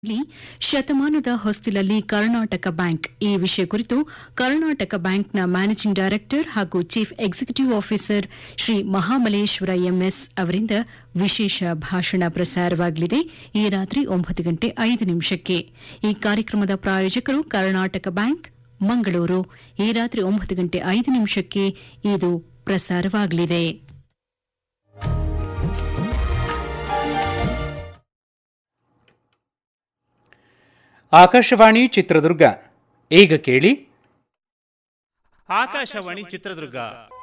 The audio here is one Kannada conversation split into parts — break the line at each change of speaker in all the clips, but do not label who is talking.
ಲಿ ಶತಮಾನದ ಹೊಸ್ತಿಲಲ್ಲಿ ಕರ್ನಾಟಕ ಬ್ಯಾಂಕ್ ಈ ವಿಷಯ ಕುರಿತು ಕರ್ನಾಟಕ ಬ್ಯಾಂಕ್ನ ಮ್ಯಾನೇಜಿಂಗ್ ಡೈರೆಕ್ಟರ್ ಹಾಗೂ chief executive officer Shri Mahabaleshwara MS ಅವರಿಂದ ವಿಶೇಷ ಭಾಷಣ ಪ್ರಸಾರವಾಗಲಿದೆ ಈ ರಾತ್ರಿ ಒಂಬತ್ತು ಗಂಟೆ ಐದು ನಿಮಿಷಕ್ಕೆ ಈ ಕಾರ್ಯಕ್ರಮದ ಪ್ರಾಯೋಜಕರು ಕರ್ನಾಟಕ ಬ್ಯಾಂಕ್ ಮಂಗಳೂರು ಈ ರಾತ್ರಿ ಒಂಬತ್ತು ಗಂಟೆ ಐದು ನಿಮಿಷಕ್ಕೆ ಇದು ಪ್ರಸಾರವಾಗಲಿದೆ
ಆಕಾಶವಾಣಿ ಚಿತ್ರದುರ್ಗ ಈಗ ಕೇಳಿ
ಆಕಾಶವಾಣಿ ಚಿತ್ರದುರ್ಗ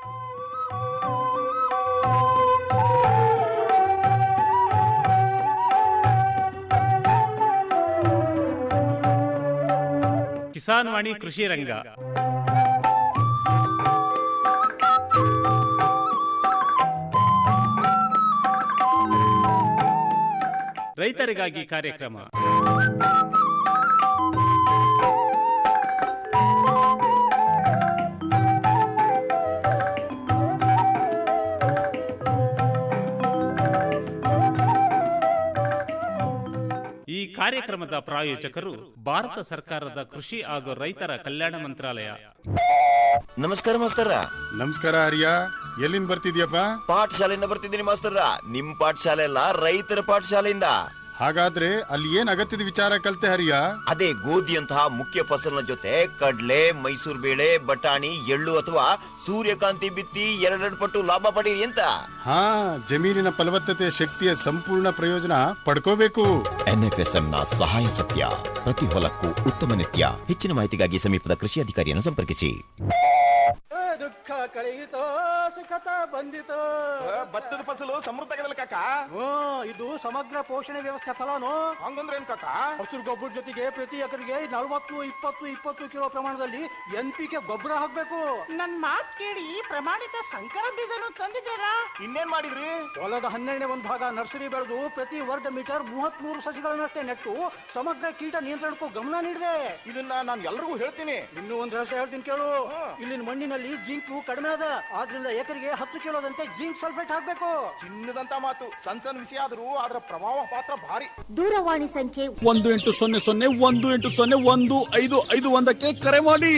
ಕಿಸಾನ್ ವಾಣಿ ಕೃಷಿ ರಂಗ ರೈತರಿಗಾಗಿ ಕಾರ್ಯಕ್ರಮ ಈ ಕಾರ್ಯಕ್ರಮದ ಪ್ರಾಯೋಜಕರು ಭಾರತ ಸರ್ಕಾರದ ಕೃಷಿ ಹಾಗೂ ರೈತರ ಕಲ್ಯಾಣ ಮಂತ್ರಾಲಯ
ನಮಸ್ಕಾರ ಮಾಸ್ತರ
ನಮಸ್ಕಾರ ಹರಿಯ ಎಲ್ಲಿಂದ ಬರ್ತಿದ್ಯಪ್ಪ
ಪಾಠಶಾಲೆಯಿಂದ ಬರ್ತಿದ್ದೀನಿ ಮಾಸ್ತರ ನಿಮ್ ಪಾಠಶಾಲೆ ಅಲ್ಲ ರೈತರ ಪಾಠಶಾಲೆಯಿಂದ
ಹಾಗಾದ್ರೆ ಅಲ್ಲಿ ಏನ್ ಅಗತ್ಯದ ವಿಚಾರ ಕಲ್ತೆ ಹರಿಯ
ಅದೇ ಗೋಧಿಯಂತಹ ಮುಖ್ಯ ಫಸಲಿನ ಜೊತೆ ಕಡ್ಲೆ ಮೈಸೂರು ಬೇಳೆ ಬಟಾಣಿ ಎಳ್ಳು ಅಥವಾ ಸೂರ್ಯಕಾಂತಿ ಬಿತ್ತಿ ಎರಡೆರಡು ಪಟ್ಟು ಲಾಭ ಪಡೀರಿ ಅಂತ
ಹಾ ಜಮೀನಿನ ಫಲವತ್ತತೆ ಶಕ್ತಿಯ ಸಂಪೂರ್ಣ ಪ್ರಯೋಜನ ಪಡ್ಕೋಬೇಕು
ಎನ್ಎಫ್ಎಸ್ಎಂ ನ ಸಹಾಯ ಸತ್ಯ ಪ್ರತಿ ಹೊಲಕ್ಕೂ ಉತ್ತಮ ನಿತ್ಯ ಹೆಚ್ಚಿನ ಮಾಹಿತಿಗಾಗಿ ಸಮೀಪದ ಕೃಷಿ ಅಧಿಕಾರಿಯನ್ನು ಸಂಪರ್ಕಿಸಿ
ದುಃಖ ಕಳೆಯಿತೋ ಸುಖತ ಬಂದಿತೋ
ಭತ್ತದ ಫಸಲು ಸಮೃದ್ಧ ಕಾಕ
ಹ್ಞೂ ಇದು ಸಮಗ್ರ ಪೋಷಣೆ ವ್ಯವಸ್ಥೆ ಫಲನು
ಹಂಗಂದ್ರೆ ಏನ್ ಕಾಕ
ಹಸಿರು ಗೊಬ್ಬರ ಜೊತೆಗೆ ಪ್ರತಿ ಎಕರೆಗೆ ನಲವತ್ತು ಇಪ್ಪತ್ತು ಇಪ್ಪತ್ತು ಕಿಲೋ ಪ್ರಮಾಣದಲ್ಲಿ ಎನ್ ಪಿ ಕೆ ಗೊಬ್ಬರ ಹಾಕ್ಬೇಕು
ನನ್ ಮಾತ್ ಕೇಳಿ ಪ್ರಮಾಣಿತ ಸಂಕರ ಬೀಜನು ತಂದಿದ್ದೀರಾ
ಇನ್ನೇನ್ ಮಾಡಿದ್ರಿ
ಹೊಲದ ಹನ್ನೆರಡನೇ ಒಂದು ಭಾಗ ನರ್ಸರಿ ಬೆಳೆದು ಪ್ರತಿ ವರ್ಗ ಮೀಟರ್ ಮೂವತ್ತ್ ಮೂರು ಸಸಿಗಳನ್ನಷ್ಟೇ ನೆಟ್ಟು ಸಮಗ್ರ ಕೀಟ ನಿಯಂತ್ರಣಕ್ಕೂ ಗಮನ ನೀಡಿದೆ
ಇದನ್ನ ನಾನು ಎಲ್ರಿಗೂ ಹೇಳ್ತೀನಿ
ಇನ್ನೂ ಒಂದು ರಹಸ್ಯ ಹೇಳ್ತೀನಿ ಕೇಳು ಇಲ್ಲಿನ ಮಣ್ಣಿನಲ್ಲಿ ಜಿಂಕು ಕಡಿಮೆ ಅದ ಆದ್ರಿಂದ ಎಕರೆಗೆ ಹತ್ತು ಕಿಲೋದಂತೆ ಜಿಂಕ್ ಸಲ್ಫೇಟ್ ಹಾಕ್ಬೇಕು
ಚಿನ್ನದಂತ ಮಾತು ಸಣ್ಣ ಸಣ್ಣ ವಿಷಯ ಆದ್ರೂ ಅದರ ಪ್ರಭಾವ ಪಾತ್ರ ಭಾರಿ
ದೂರವಾಣಿ ಸಂಖ್ಯೆ
ಒಂದು ಎಂಟು ಸೊನ್ನೆ ಸೊನ್ನೆ ಒಂದು ಎಂಟು ಸೊನ್ನೆ ಒಂದು ಐದು ಐದು ಒಂದಕ್ಕೆ ಕರೆ ಮಾಡಿ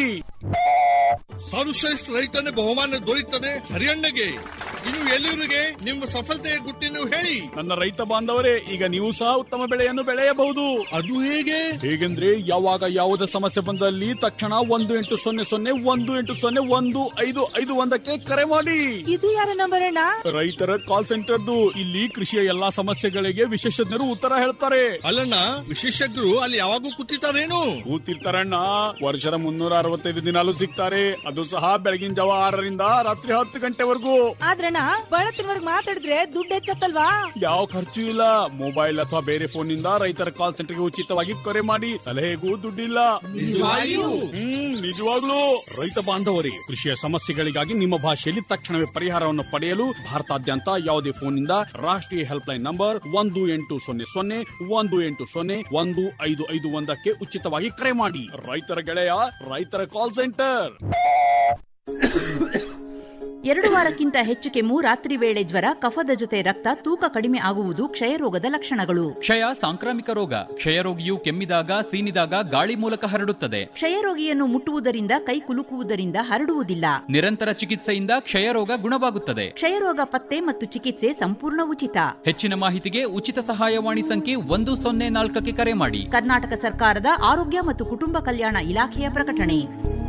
ಸರ್ವಶ್ರೇಷ್ಠ ರೈತನ ಬಹುಮಾನ ದೊರೆಯುತ್ತದೆ ಹರಿಯಣ್ಣಗೆ ಇನ್ನು ಎಲ್ಲರಿಗೆ ನಿಮ್ಮ ಸಫಲತೆಯ ಗುಟ್ಟಿನ ಹೇಳಿ
ನನ್ನ ರೈತ ಬಾಂಧವರೇ ಈಗ ನೀವು ಸಹ ಉತ್ತಮ ಬೆಳೆಯನ್ನು ಬೆಳೆಯಬಹುದು
ಅದು ಹೇಗೆ
ಹೇಗೆಂದ್ರೆ ಯಾವಾಗ ಯಾವುದೇ ಸಮಸ್ಯೆ ಬಂದಲ್ಲಿ ತಕ್ಷಣ ಒಂದು ಎಂಟು ಸೊನ್ನೆ ಸೊನ್ನೆ ಒಂದು ಎಂಟು ಸೊನ್ನೆ ಒಂದು ಐದು ಐದು ಒಂದಕ್ಕೆ ಕರೆ ಮಾಡಿ
ಇದು ಯಾರ ನಂಬರ್ ಅಣ್ಣ
ರೈತರ ಕಾಲ್ ಸೆಂಟರ್ದು ಇಲ್ಲಿ ಕೃಷಿಯ ಎಲ್ಲಾ ಸಮಸ್ಯೆಗಳಿಗೆ ವಿಶೇಷಜ್ಞರು ಉತ್ತರ ಹೇಳ್ತಾರೆ
ಅಲ್ಲಣ್ಣ ವಿಶೇಷಜ್ಞರು ಅಲ್ಲಿ ಯಾವಾಗೂ ಕೂತಿರ್ತಾರೇನು
ಕೂತಿರ್ತಾರಣ್ಣ ವರ್ಷದ ಮುನ್ನೂರ ಅರವತ್ತೈದು ದಿನಾಲು ಸಿಗ್ತಾರೆ ಅದು ಸಹ ಬೆಳಗಿನ ಜಾವ ಆರರಿಂದ ರಾತ್ರಿ ಹತ್ತು ಗಂಟೆವರೆಗೂ
ಆದ್ರಣ್ಣ ಬಳತ್ತಿನವರ್ಗ್ ಮಾತಾಡಿದ್ರೆ ದುಡ್ಡು ಹೆಚ್ಚತ್ತಲ್ವಾ
ಯಾವ ಖರ್ಚು ಇಲ್ಲ ಮೊಬೈಲ್ ಅಥವಾ ಬೇರೆ ಫೋನ್ ನಿಂದ ರೈತರ ಕಾಲ್ ಸೆಂಟರ್ಗೆ ಉಚಿತವಾಗಿ ಕರೆ ಮಾಡಿ ಸಲಹೆಗೂ ದುಡ್ಡಿಲ್ಲ ಹ್ಮ್ ನಿಜವಾಗ್ಲೂ ರೈತ ಬಾಂಧವರೇ ಕೃಷಿಯ ಸಮಸ್ಯೆಗಳಿಗಾಗಿ ನಿಮ್ಮ ಭಾಷೆಯಲ್ಲಿ ತಕ್ಷಣವೇ ಪರಿಹಾರವನ್ನು ಪಡೆಯಲು ಭಾರತಾದ್ಯಂತ ಯಾವುದೇ ಫೋನ್ ನಿಂದ ರಾಷ್ಟ್ರೀಯ ಹೆಲ್ಪ್ ಲೈನ್ ನಂಬರ್ ಒಂದು ಎಂಟು ಸೊನ್ನೆ ಸೊನ್ನೆ ಒಂದು ಎಂಟು ಸೊನ್ನೆ ಒಂದು ಐದು ಐದು ಒಂದಕ್ಕೆ ಉಚಿತವಾಗಿ ಕರೆ ಮಾಡಿ ರೈತರ ಗೆಳೆಯ ರೈತರ ಕಾಲ್ ಸೆಂಟರ್
ಎರಡು ವಾರಕ್ಕಿಂತ ಹೆಚ್ಚು ಕೆಮ್ಮು ರಾತ್ರಿ ವೇಳೆ ಜ್ವರ ಕಫದ ಜೊತೆ ರಕ್ತ ತೂಕ ಕಡಿಮೆ ಆಗುವುದು ಕ್ಷಯರೋಗದ ಲಕ್ಷಣಗಳು
ಕ್ಷಯ ಸಾಂಕ್ರಾಮಿಕ ರೋಗ ಕ್ಷಯರೋಗಿಯು ಕೆಮ್ಮಿದಾಗ ಸೀನಿದಾಗ ಗಾಳಿ ಮೂಲಕ ಹರಡುತ್ತದೆ
ಕ್ಷಯರೋಗಿಯನ್ನು ಮುಟ್ಟುವುದರಿಂದ ಕೈ ಕುಲುಕುವುದರಿಂದ ಹರಡುವುದಿಲ್ಲ
ನಿರಂತರ ಚಿಕಿತ್ಸೆಯಿಂದ ಕ್ಷಯರೋಗ ಗುಣವಾಗುತ್ತದೆ
ಕ್ಷಯರೋಗ ಪತ್ತೆ ಮತ್ತು ಚಿಕಿತ್ಸೆ ಸಂಪೂರ್ಣ ಉಚಿತ
ಹೆಚ್ಚಿನ ಮಾಹಿತಿಗೆ ಉಚಿತ ಸಹಾಯವಾಣಿ ಸಂಖ್ಯೆ ಒಂದು ಸೊನ್ನೆ ನಾಲ್ಕಕ್ಕೆ ಕರೆ ಮಾಡಿ
ಕರ್ನಾಟಕ ಸರ್ಕಾರದ ಆರೋಗ್ಯ ಮತ್ತು ಕುಟುಂಬ ಕಲ್ಯಾಣ ಇಲಾಖೆಯ ಪ್ರಕಟಣೆ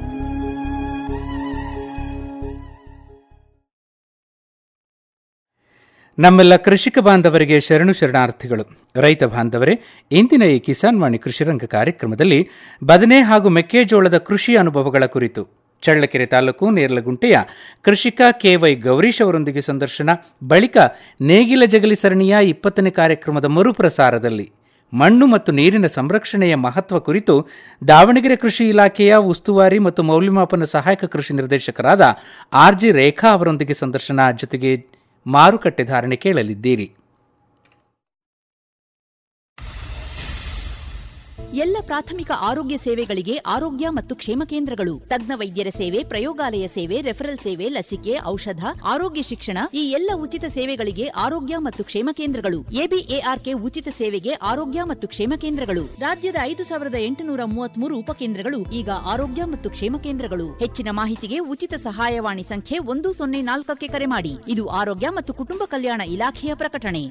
ನಮ್ಮೆಲ್ಲ ಕೃಷಿಕ ಬಾಂಧವರಿಗೆ ಶರಣು ಶರಣಾರ್ಥಿಗಳು ರೈತ ಬಾಂಧವರೇ ಇಂದಿನ ಈ ಕಿಸಾನ್ ವಾಣಿ ಕೃಷಿರಂಗ ಕಾರ್ಯಕ್ರಮದಲ್ಲಿ ಬದನೆ ಹಾಗೂ ಮೆಕ್ಕೆಜೋಳದ ಕೃಷಿ ಅನುಭವಗಳ ಕುರಿತು ಚಳ್ಳಕೆರೆ ತಾಲೂಕು ನೇರ್ಲಗುಂಟೆಯ ಕೃಷಿಕ ಕೆವೈ ಗೌರೀಶ್ ಅವರೊಂದಿಗೆ ಸಂದರ್ಶನ ಬಳಿಕ ನೇಗಿಲ ಜಗಲಿ ಸರಣಿಯ ಇಪ್ಪತ್ತನೇ ಕಾರ್ಯಕ್ರಮದ ಮರುಪ್ರಸಾರದಲ್ಲಿ ಮಣ್ಣು ಮತ್ತು ನೀರಿನ ಸಂರಕ್ಷಣೆಯ ಮಹತ್ವ ಕುರಿತು ದಾವಣಗೆರೆ ಕೃಷಿ ಇಲಾಖೆಯ ಉಸ್ತುವಾರಿ ಮತ್ತು ಮೌಲ್ಯಮಾಪನ ಸಹಾಯಕ ಕೃಷಿ ನಿರ್ದೇಶಕರಾದ ಆರ್ ಜಿ ರೇಖಾ ಅವರೊಂದಿಗೆ ಸಂದರ್ಶನ ಜೊತೆಗೆ ಮಾರುಕಟ್ಟೆ ಧಾರಣೆ ಕೇಳಲಿದ್ದೀರಿ
ಎಲ್ಲ ಪ್ರಾಥಮಿಕ ಆರೋಗ್ಯ ಸೇವೆಗಳಿಗೆ ಆರೋಗ್ಯ ಮತ್ತು ಕ್ಷೇಮ ಕೇಂದ್ರಗಳು ತಜ್ಞ ವೈದ್ಯರ ಸೇವೆ ಪ್ರಯೋಗಾಲಯ ಸೇವೆ ರೆಫರಲ್ ಸೇವೆ ಲಸಿಕೆ ಔಷಧ ಆರೋಗ್ಯ ಶಿಕ್ಷಣ ಈ ಎಲ್ಲ ಉಚಿತ ಸೇವೆಗಳಿಗೆ ಆರೋಗ್ಯ ಮತ್ತು ಕ್ಷೇಮ ಕೇಂದ್ರಗಳು ಎಬಿಎಆರ್ಕೆ ಉಚಿತ ಸೇವೆಗೆ ಆರೋಗ್ಯ ಮತ್ತು ಕ್ಷೇಮ ಕೇಂದ್ರಗಳು ರಾಜ್ಯದ ಐದು ಸಾವಿರದ ಎಂಟುನೂರ ಮೂವತ್ಮೂರು ಉಪಕೇಂದ್ರಗಳು ಈಗ ಆರೋಗ್ಯ ಮತ್ತು ಕ್ಷೇಮ ಕೇಂದ್ರಗಳು ಹೆಚ್ಚಿನ ಮಾಹಿತಿಗೆ ಉಚಿತ ಸಹಾಯವಾಣಿ ಸಂಖ್ಯೆ ಒಂದು ಸೊನ್ನೆ ನಾಲ್ಕಕ್ಕೆ ಕರೆ ಮಾಡಿ ಇದು ಆರೋಗ್ಯ ಮತ್ತು ಕುಟುಂಬ ಕಲ್ಯಾಣ ಇಲಾಖೆಯ ಪ್ರಕಟಣೆ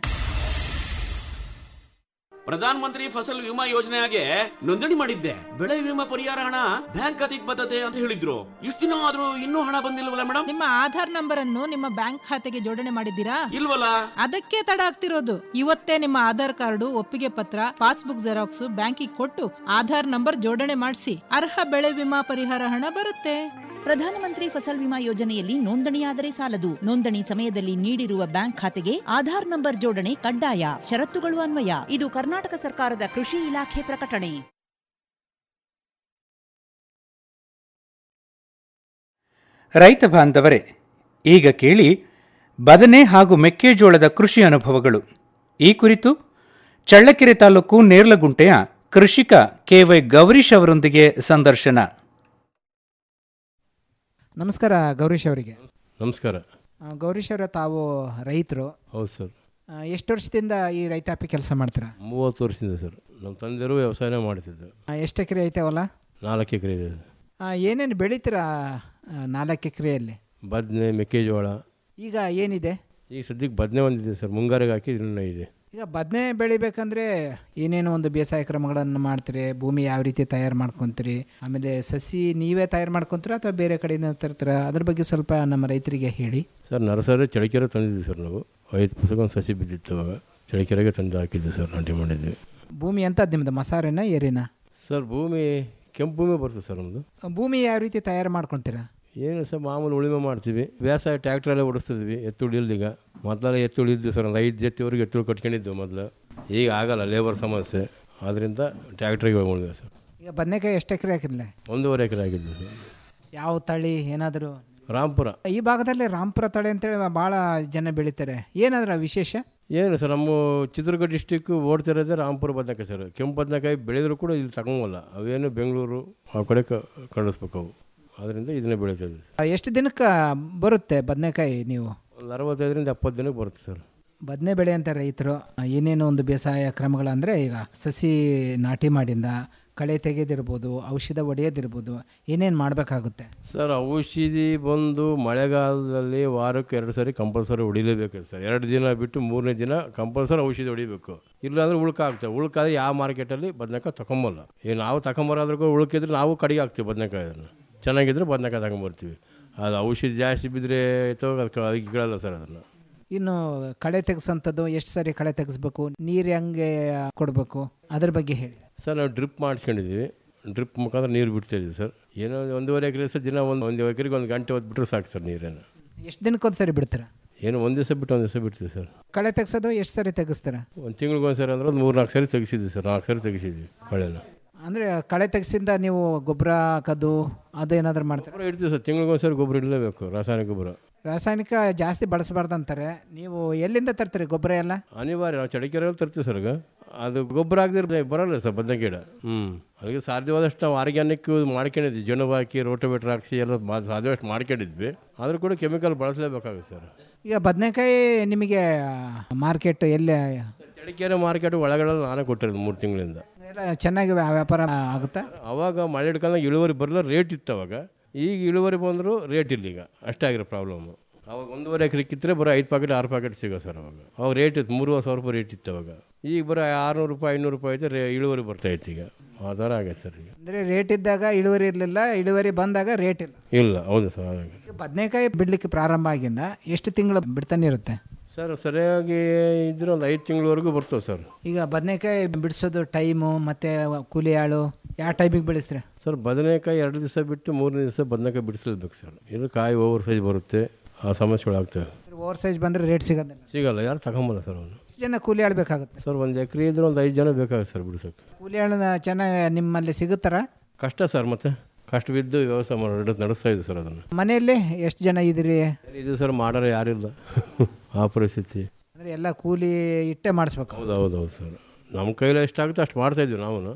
ಪ್ರಧಾನ ಮಂತ್ರಿ ಫಸಲ್ ವಿಮಾ ಯೋಜನೆಗೆ ನೋಂದಣಿ ಮಾಡಿದ್ದೆ ಬೆಳೆ ವಿಮಾ ಪರಿಹಾರ ಹಣ ಬ್ಯಾಂಕ್ ಖಾತೆಗೆ ಬರ್ತದೆ ಅಂತ ಹೇಳಿದ್ರು ಇಷ್ಟು ದಿನ ಆದ್ರೂ ಇನ್ನೂ ಹಣ ಬಂದಿಲ್ವಲ್ಲ ಮೇಡಮ್
ನಿಮ್ಮ ಆಧಾರ್ ನಂಬರ್ ಅನ್ನು ನಿಮ್ಮ ಬ್ಯಾಂಕ್ ಖಾತೆಗೆ ಜೋಡಣೆ ಮಾಡಿದ್ದೀರಾ
ಇಲ್ವಲ್ಲ
ಅದಕ್ಕೆ ತಡ ಆಗ್ತಿರೋದು ಇವತ್ತೇ ನಿಮ್ಮ ಆಧಾರ್ ಕಾರ್ಡು ಒಪ್ಪಿಗೆ ಪತ್ರ ಪಾಸ್ಬುಕ್ ಜೆರಾಕ್ಸ್ ಬ್ಯಾಂಕಿಗೆ ಕೊಟ್ಟು ಆಧಾರ್ ನಂಬರ್ ಜೋಡಣೆ ಮಾಡಿಸಿ ಅರ್ಹ ಬೆಳೆ ವಿಮಾ ಪರಿಹಾರ ಹಣ ಬರುತ್ತೆ
ಪ್ರಧಾನಮಂತ್ರಿ ಫಸಲ್ ವಿಮಾ ಯೋಜನೆಯಲ್ಲಿ ನೋಂದಣಿಯಾದರೆ ಸಾಲದು ನೋಂದಣಿ ಸಮಯದಲ್ಲಿ ನೀಡಿರುವ ಬ್ಯಾಂಕ್ ಖಾತೆಗೆ ಆಧಾರ್ ನಂಬರ್ ಜೋಡಣೆ ಕಡ್ಡಾಯ ಷರತ್ತುಗಳು ಅನ್ವಯ ಇದು ಕರ್ನಾಟಕ ಸರ್ಕಾರದ ಕೃಷಿ ಇಲಾಖೆ ಪ್ರಕಟಣೆ
ರೈತ ಬಾಂಧವರೇ ಈಗ ಕೇಳಿ ಬದನೆ ಹಾಗೂ ಮೆಕ್ಕೆಜೋಳದ ಕೃಷಿ ಅನುಭವಗಳು ಈ ಕುರಿತು ಚಳ್ಳಕೆರೆ ತಾಲೂಕು ನೇರ್ಲಗುಂಟೆಯ ಕೃಷಿಕ ಕೆವೈ ಗೌರೀಶ್ ಅವರೊಂದಿಗೆ ಸಂದರ್ಶನ
ನಮಸ್ಕಾರ ಗೌರೀಶ್ ಅವರಿಗೆ
ನಮಸ್ಕಾರ
ಆ, ಗೌರೀಶ್ ಅವರ ತಾವು ರೈತರು
ಹೌದು ಸರ್
ಆ, ಎಷ್ಟು ವರ್ಷದಿಂದ ಈ ರೈತಾಪಿ ಕೆಲಸ ಮಾಡ್ತೀರಾ
ಮೂವತ್ತು ವರ್ಷದಿಂದ ಸರ್ ನಮ್ಮ ತಂದೆಯರು ವ್ಯವಸಾಯನೇ ಮಾಡ್ತಿದ್ದು
ಆ, ಎಷ್ಟು ಎಕರೆ ಐತೆವಲ್ಲ
ನಾಲ್ಕು ಎಕರೆ ಇದೆ
ಏನೇನು ಬೆಳಿತೀರಾ ಆ, ನಾಲ್ಕು ಎಕರೆಯಲ್ಲಿ
ಬದನೆ ಮೆಕ್ಕೆಜೋಳ
ಈಗ ಏನಿದೆ
ಈಗ ಸದ್ಯಕ್ಕೆ ಬದನೆ ಒಂದಿದೆ ಸರ್ ಮುಂಗಾರಿಗೆ ಹಾಕಿ ಇನ್ನೂ ಇದೆ
ಈಗ ಬದನೆ ಬೆಳಿಬೇಕಂದ್ರೆ ಏನೇನು ಒಂದು ಬೇಸಾಯ ಕ್ರಮಗಳನ್ನು ಮಾಡ್ತೀರಿ ಭೂಮಿ ಯಾವ ರೀತಿ ತಯಾರು ಮಾಡ್ಕೊತೀರಿ ಆಮೇಲೆ ಸಸಿ ನೀವೇ ತಯಾರು ಮಾಡ್ಕೊತೀರಾ ಅಥವಾ ಬೇರೆ ಕಡೆಯಿಂದ ತರ್ತೀರಾ ಅದ್ರ ಬಗ್ಗೆ ಸ್ವಲ್ಪ ನಮ್ಮ ರೈತರಿಗೆ ಹೇಳಿ
ಸರ್ ನರ್ಸರಿ ಚಳಿಕೆರೆ ತಂದಿದ್ವಿ ಸರ್ ನಾವು ಐದು ಪುಸ್ತಕ ಒಂದು ಸಸಿ ಬಿದ್ದಿತ್ತು ಅವಾಗ ಚಳಿಕೆರೆಗೆ ತಂದು ಹಾಕಿದ್ವಿ ಸರ್ ನಾಟಿ ಮಾಡಿದ್ವಿ
ಭೂಮಿ ಎಂಥದ್ದು ನಿಮ್ಮದು ಮಸಾರೆನ ಏರಿನ
ಸರ್ ಭೂಮಿ ಕೆಂಪು ಭೂಮಿ ಬರ್ತದೆ ಸರ್ ನಮ್ಮದು
ಭೂಮಿ ಯಾವ ರೀತಿ ತಯಾರು ಮಾಡ್ಕೊತೀರಾ
ಏನು ಸರ್ ಮಾಮೂಲು ಉಳುಮೆ ಮಾಡ್ತೀವಿ ವ್ಯವಸಾಯ ಟ್ಯಾಕ್ಟ್ರಲ್ಲೇ ಓಡಿಸ್ತಿದ್ವಿ ಎತ್ತುಳು ಇಲ್ದೀಗ ಮೊದಲೆಲ್ಲ ಎತ್ತುಳು ಇದ್ದು ಸರ್ ಒಂದು ಐದು ಜೊತೆವರೆಗೆ ಎತ್ತುಳು ಕಟ್ಕೊಂಡಿದ್ದು ಮೊದಲು ಈಗ ಆಗಲ್ಲ ಲೇಬರ್ ಸಮಸ್ಯೆ ಆದ್ದರಿಂದ ಟ್ಯಾಕ್ಟ್ರಿಗೆ ಉಳಿದ್ವಿ ಸರ್
ಈಗ ಬದನೆಕಾಯಿ ಎಷ್ಟು ಎಕರೆ ಹಾಕಿರಲ್ಲ
ಒಂದೂವರೆ ಎಕರೆ ಆಗಿದ್ದು ಸರ್
ಯಾವ ತಳಿ ಏನಾದರೂ
ರಾಂಪುರ
ಈ ಭಾಗದಲ್ಲಿ ರಾಂಪುರ ತಳಿ ಅಂತೇಳಿ ಭಾಳ ಜನ ಬೆಳಿತಾರೆ ಏನಾದ್ರ ವಿಶೇಷ
ಏನು ಸರ್ ನಮ್ಮ ಚಿತ್ರದುರ್ಗ ಡಿಸ್ಟಿಕ್ಕು ಓಡ್ತಿರೋದೇ ರಾಂಪುರ ಬದನೆಕಾಯಿ ಸರ್ ಕೆಂಪು ಬದನೆಕಾಯಿ ಬೆಳೆದರೂ ಕೂಡ ಇಲ್ಲಿ ತಗೊಂಬಲ್ಲ ಅವೇನು ಬೆಂಗಳೂರು ಆ ಕಡೆ ಕ ಕಳಿಸ್ಬೇಕು ಅವು ಅದರಿಂದ ಇದನ್ನೇ ಬೆಳೀತಾ ಇದ್ದೀವಿ
ಆ, ಎಷ್ಟು ದಿನಕ್ಕೆ ಬರುತ್ತೆ ಬದನೆಕಾಯಿ ನೀವು
ಒಂದು ಅರವತ್ತೈದರಿಂದ ಎಪ್ಪತ್ತು ದಿನಕ್ಕೆ ಬರುತ್ತೆ ಸರ್
ಬದನೆ ಬೆಳೆ ಅಂತ ರೈತರು ಆ, ಏನೇನು ಒಂದು ಬೇಸಾಯ ಕ್ರಮಗಳಂದರೆ ಈಗ ಸಸಿ ನಾಟಿ ಮಾಡಿಂದ ಕಳೆ ತೆಗೆದಿರ್ಬೋದು ಔಷಧ ಹೊಡೆಯೋದಿರ್ಬೋದು ಏನೇನು ಮಾಡಬೇಕಾಗುತ್ತೆ
ಸರ್ ಔಷಧಿ ಬಂದು ಮಳೆಗಾಲದಲ್ಲಿ ವಾರಕ್ಕೆ ಎರಡು ಸರಿ ಕಂಪಲ್ಸರಿ ಹೊಡಿಲೇಬೇಕು ಸರ್ ಎರಡು ದಿನ ಬಿಟ್ಟು ಮೂರನೇ ದಿನ ಕಂಪಲ್ಸರಿ ಔಷಧಿ ಹೊಡಿಬೇಕು ಇಲ್ಲಾಂದ್ರೆ ಉಳ್ಕ ಆಗ್ತವೆ ಉಳ್ಕಾದ್ರೆ ಯಾವ ಮಾರ್ಕೆಟಲ್ಲಿ ಬದನೆಕಾಯಿ ತಗೊಂಬಲ್ಲ ಈಗ ನಾವು ತಗೊಂಬರೋದ್ರೂ ಉಳ್ಕಿದ್ರೆ ನಾವು ಕಡಿಗೆ ಹಾಕ್ತೀವಿ ಬದನೆಕಾಯಿ ಅದನ್ನು ಚೆನ್ನಾಗಿದ್ರೆ ಬದನೆಕಾಯಿ ತಗೊಂಬರ್ತೀವಿ ಅದು ಔಷಧಿ ಜಾಸ್ತಿ ಬಿದ್ದರೆ ಆಯ್ತು ಅದಕ್ಕೆ ಅದಕ್ಕೆ ಇಡಲ್ಲ ಸರ್ ಅದನ್ನು
ಇನ್ನು ಕಳೆ ತೆಗೆಸೋಂಥದ್ದು ಎಷ್ಟು ಸರಿ ಕಳೆ ತೆಗೆಸ್ಬೇಕು ನೀರು ಹೆಂಗೆ ಕೊಡಬೇಕು ಅದ್ರ ಬಗ್ಗೆ ಹೇಳಿ
ಸರ್ ನಾವು ಡ್ರಿಪ್ ಮಾಡಿಸ್ಕೊಂಡಿದ್ದೀವಿ ಡ್ರಿಪ್ ಮುಖಾಂತರ ನೀರು ಬಿಡ್ತಾಯಿದ್ದೀವಿ ಸರ್ ಏನೋ ಒಂದು ಒಂದೂವರೆ ಎಕರೆ ಸರ್ ದಿನ ಒಂದು ಒಂದು ಎಕರೆಗೆ ಒಂದು ಗಂಟೆ ಹೊತ್ತು ಬಿಟ್ಟರೆ ಸಾಕು ಸರ್ ನೀರೇನು
ಎಷ್ಟು ದಿನಕ್ಕೊಂದು ಸರಿ ಬಿಡ್ತೀರಾ
ಏನು ಒಂದು ದಿವಸ ಬಿಟ್ಟು ಒಂದು ದಿವಸ ಬಿಡ್ತೀವಿ ಸರ್
ಕಳೆ ತೆಗೆಸೋದು ಎಷ್ಟು ಸರಿ ತೆಗೆಸ್ತೀರಾ
ಒಂದು ತಿಂಗ್ಳಿಗೆ ಒಂದು ಸರಿ ಅಂದ್ರೆ ಒಂದು ಮೂರು ನಾಲ್ಕು ಸರಿ ತೆಗಿಸಿದ್ವಿ ಸರ್ ನಾಲ್ಕು ಸರಿ ತೆಗಿಸಿದ್ವಿ ಕಳೆನ
ಅಂದರೆ ಕಳೆ ತೆಗೆಸಿಂದ ನೀವು ಗೊಬ್ಬರ ಹಾಕೋದು ಅದೇನಾದ್ರೂ ಮಾಡ್ತೀರಾ
ಗೊಬ್ಬರ ಇಡ್ತೀವಿ ಸರ್ ತಿಂಗ್ಳಿಗೆ ಒಂದು ಸರಿ ಗೊಬ್ಬರ ಇಡಲೇಬೇಕು ರಾಸಾಯನಿಕ ಗೊಬ್ಬರ
ರಾಸಾಯನಿಕ ಜಾಸ್ತಿ ಬಳಸಬಾರ್ದು ಅಂತಾರೆ ನೀವು ಎಲ್ಲಿಂದ ತರ್ತೀರಿ ಗೊಬ್ಬರ ಎಲ್ಲ
ಅನಿವಾರ್ಯ ನಾವು ಚಳಿಕೆರೆಯಲ್ಲಿ ತರ್ತೀವಿ ಸರ್ ಈಗ ಅದು ಗೊಬ್ಬರ ಆಗದಿರ ಬರಲ್ಲ ಸರ್ ಬದನೆ ಗಿಡ ಹ್ಞೂ ಅದಕ್ಕೆ ಸಾಧ್ಯವಾದಷ್ಟು ನಾವು ಆರ್ಗ್ಯಾನಿಕ್ ಮಾಡ್ಕೊಂಡಿದ್ವಿ ಜನುಬು ಹಾಕಿ ರೋಟೋವೇಟ್ರ್ ಹಾಕ್ಸಿ ಎಲ್ಲ ಮಾ- ಸಾಧ್ಯವಾದಷ್ಟು ಮಾಡ್ಕೊಂಡಿದ್ವಿ ಆದರೂ ಕೂಡ ಕೆಮಿಕಲ್ ಬಳಸಲೇಬೇಕಾಗುತ್ತೆ ಸರ್
ಈಗ ಬದನೆಕಾಯಿ ನಿಮಗೆ ಮಾರ್ಕೆಟ್ ಎಲ್ಲಿ
ಚಳಿಕೆರೆ ಮಾರ್ಕೆಟ್ ಒಳಗಡೆ ನಾನೇ ಕೊಟ್ಟಿರೋದು ಮೂರು ತಿಂಗಳಿಂದ
ಎಲ್ಲ ಚೆನ್ನಾಗಿ ವ್ಯಾ- ವ್ಯಾಪಾರ ಆಗುತ್ತಾ
ಅವಾಗ ಮಳೆ ಹಿಡ್ಕೊಂಡಾಗ ಇಳುವರಿ ಬರಲ್ಲ ರೇಟ್ ಇತ್ತು ಅವಾಗ ಈಗ ಇಳುವರಿ ಬಂದರೂ ರೇಟ್ ಇಲ್ಲ ಈಗ ಅಷ್ಟೇ ಆಗಿರೋ ಪ್ರಾಬ್ಲಮ್ಮು ಅವಾಗ ಒಂದೂವರೆ ಎಕರೆ ಕಿತ್ತರೆ ಬರೋ ಐದು ಪ್ಯಾಕೆಟ್ ಆರು ಪ್ಯಾಕೆಟ್ ಸಿಗೋ ಸರ್ ಅವಾಗ ಅವಾಗ ರೇಟ್ ಇತ್ತು ಮೂರುವರೆ ಸಾವಿರ ರೂಪಾಯಿ ರೇಟ್ ಇತ್ತು ಅವಾಗ ಈಗ ಬರೋ ಆರುನೂರು ರೂಪಾಯಿ ಐನೂರು ರೂಪಾಯಿ ಐತೆ ರೇ ಇಳುವರಿ ಬರ್ತೈತೆ ಈಗ ಆ ಥರ ಆಗೈತೆ ಸರ್ ಈಗ
ಅಂದರೆ ರೇಟ್ ಇದ್ದಾಗ ಇಳುವರಿ ಇರಲಿಲ್ಲ ಇಳುವರಿ ಬಂದಾಗ ರೇಟ್ ಇಲ್ಲ
ಇಲ್ಲ ಹೌದು ಸರ್ ಹಾಗಾಗಿ
ಈಗ ಬದನೆಕಾಯಿ ಬಿಡಲಿಕ್ಕೆ ಪ್ರಾರಂಭ ಆಗಿಂದ ಎಷ್ಟು ತಿಂಗಳು ಬಿಡ್ತಾನೆ ಇರುತ್ತೆ
ಸರ್ ಸರಿಯಾಗಿ ಇದ್ರೆ ಒಂದು ಐದು ತಿಂಗಳವರೆಗೂ ಬರ್ತವೆ ಸರ್
ಈಗ ಬದನೆಕಾಯಿ ಬಿಡಿಸೋದು ಟೈಮು ಮತ್ತು ಕೂಲಿ ಆಳು ಯಾವ ಟೈಮಿಗೆ ಬೆಳೆಸ್ತೀರಾ
ಸರ್ ಬದನೆಕಾಯಿ ಎರಡು ದಿವಸ ಬಿಟ್ಟು ಮೂರನೇ ದಿವಸ ಬದನೆಕಾಯಿ ಬಿಡಿಸಲೇಬೇಕು ಸರ್ ಇದು ಕಾಯಿ ಓವರ್ ಸೈಜ್ ಬರುತ್ತೆ ಆ ಸಮಸ್ಯೆಗಳಾಗ್ತವೆ
ಓವರ್ ಸೈಜ್ ಬಂದರೆ ರೇಟ್ ಸಿಗೋದಿಲ್ಲ
ಸಿಗಲ್ಲ ಯಾರು ತಗೊಂಬಲ್ಲ ಸರ್ ಅವನು
ಎಷ್ಟು ಜನ ಕೂಲಿ ಆಳು ಬೇಕಾಗುತ್ತೆ
ಸರ್ ಒಂದು ಎಕರೆ ಇದ್ರೆ ಒಂದು ಐದು ಜನ ಬೇಕಾಗುತ್ತೆ ಸರ್ ಬಿಡಿಸೋಕ್ಕೆ
ಕೂಲಿ ಆಳನ್ನ ಚೆನ್ನಾಗಿ ನಿಮ್ಮಲ್ಲಿ ಸಿಗುತ್ತಾರ
ಕಷ್ಟ ಸರ್ ಮತ್ತೆ ಕಷ್ಟ ಬಿದ್ದು ವ್ಯವಸಾಯ ಮಾಡಿ ನಡೆಸ್ತಾ ಇದ್ದೀವಿ ಸರ್ ಅದನ್ನು
ಮನೆಯಲ್ಲಿ ಎಷ್ಟು ಜನ ಇದ್ದೀರಿ
ಇದು ಸರ್ ಮಾಡೋರು ಯಾರಿಲ್ಲ ಆ ಪರಿಸ್ಥಿತಿ
ಅಂದರೆ ಎಲ್ಲ ಕೂಲಿ ಇಟ್ಟೆ ಮಾಡಿಸ್ಬೇಕು
ಹೌದು ಹೌದು ಹೌದು ಸರ್ ನಮ್ಮ ಕೈಲಿ ಎಷ್ಟಾಗುತ್ತೆ ಅಷ್ಟು ಮಾಡ್ತಾ ಇದ್ವಿ ನಾವು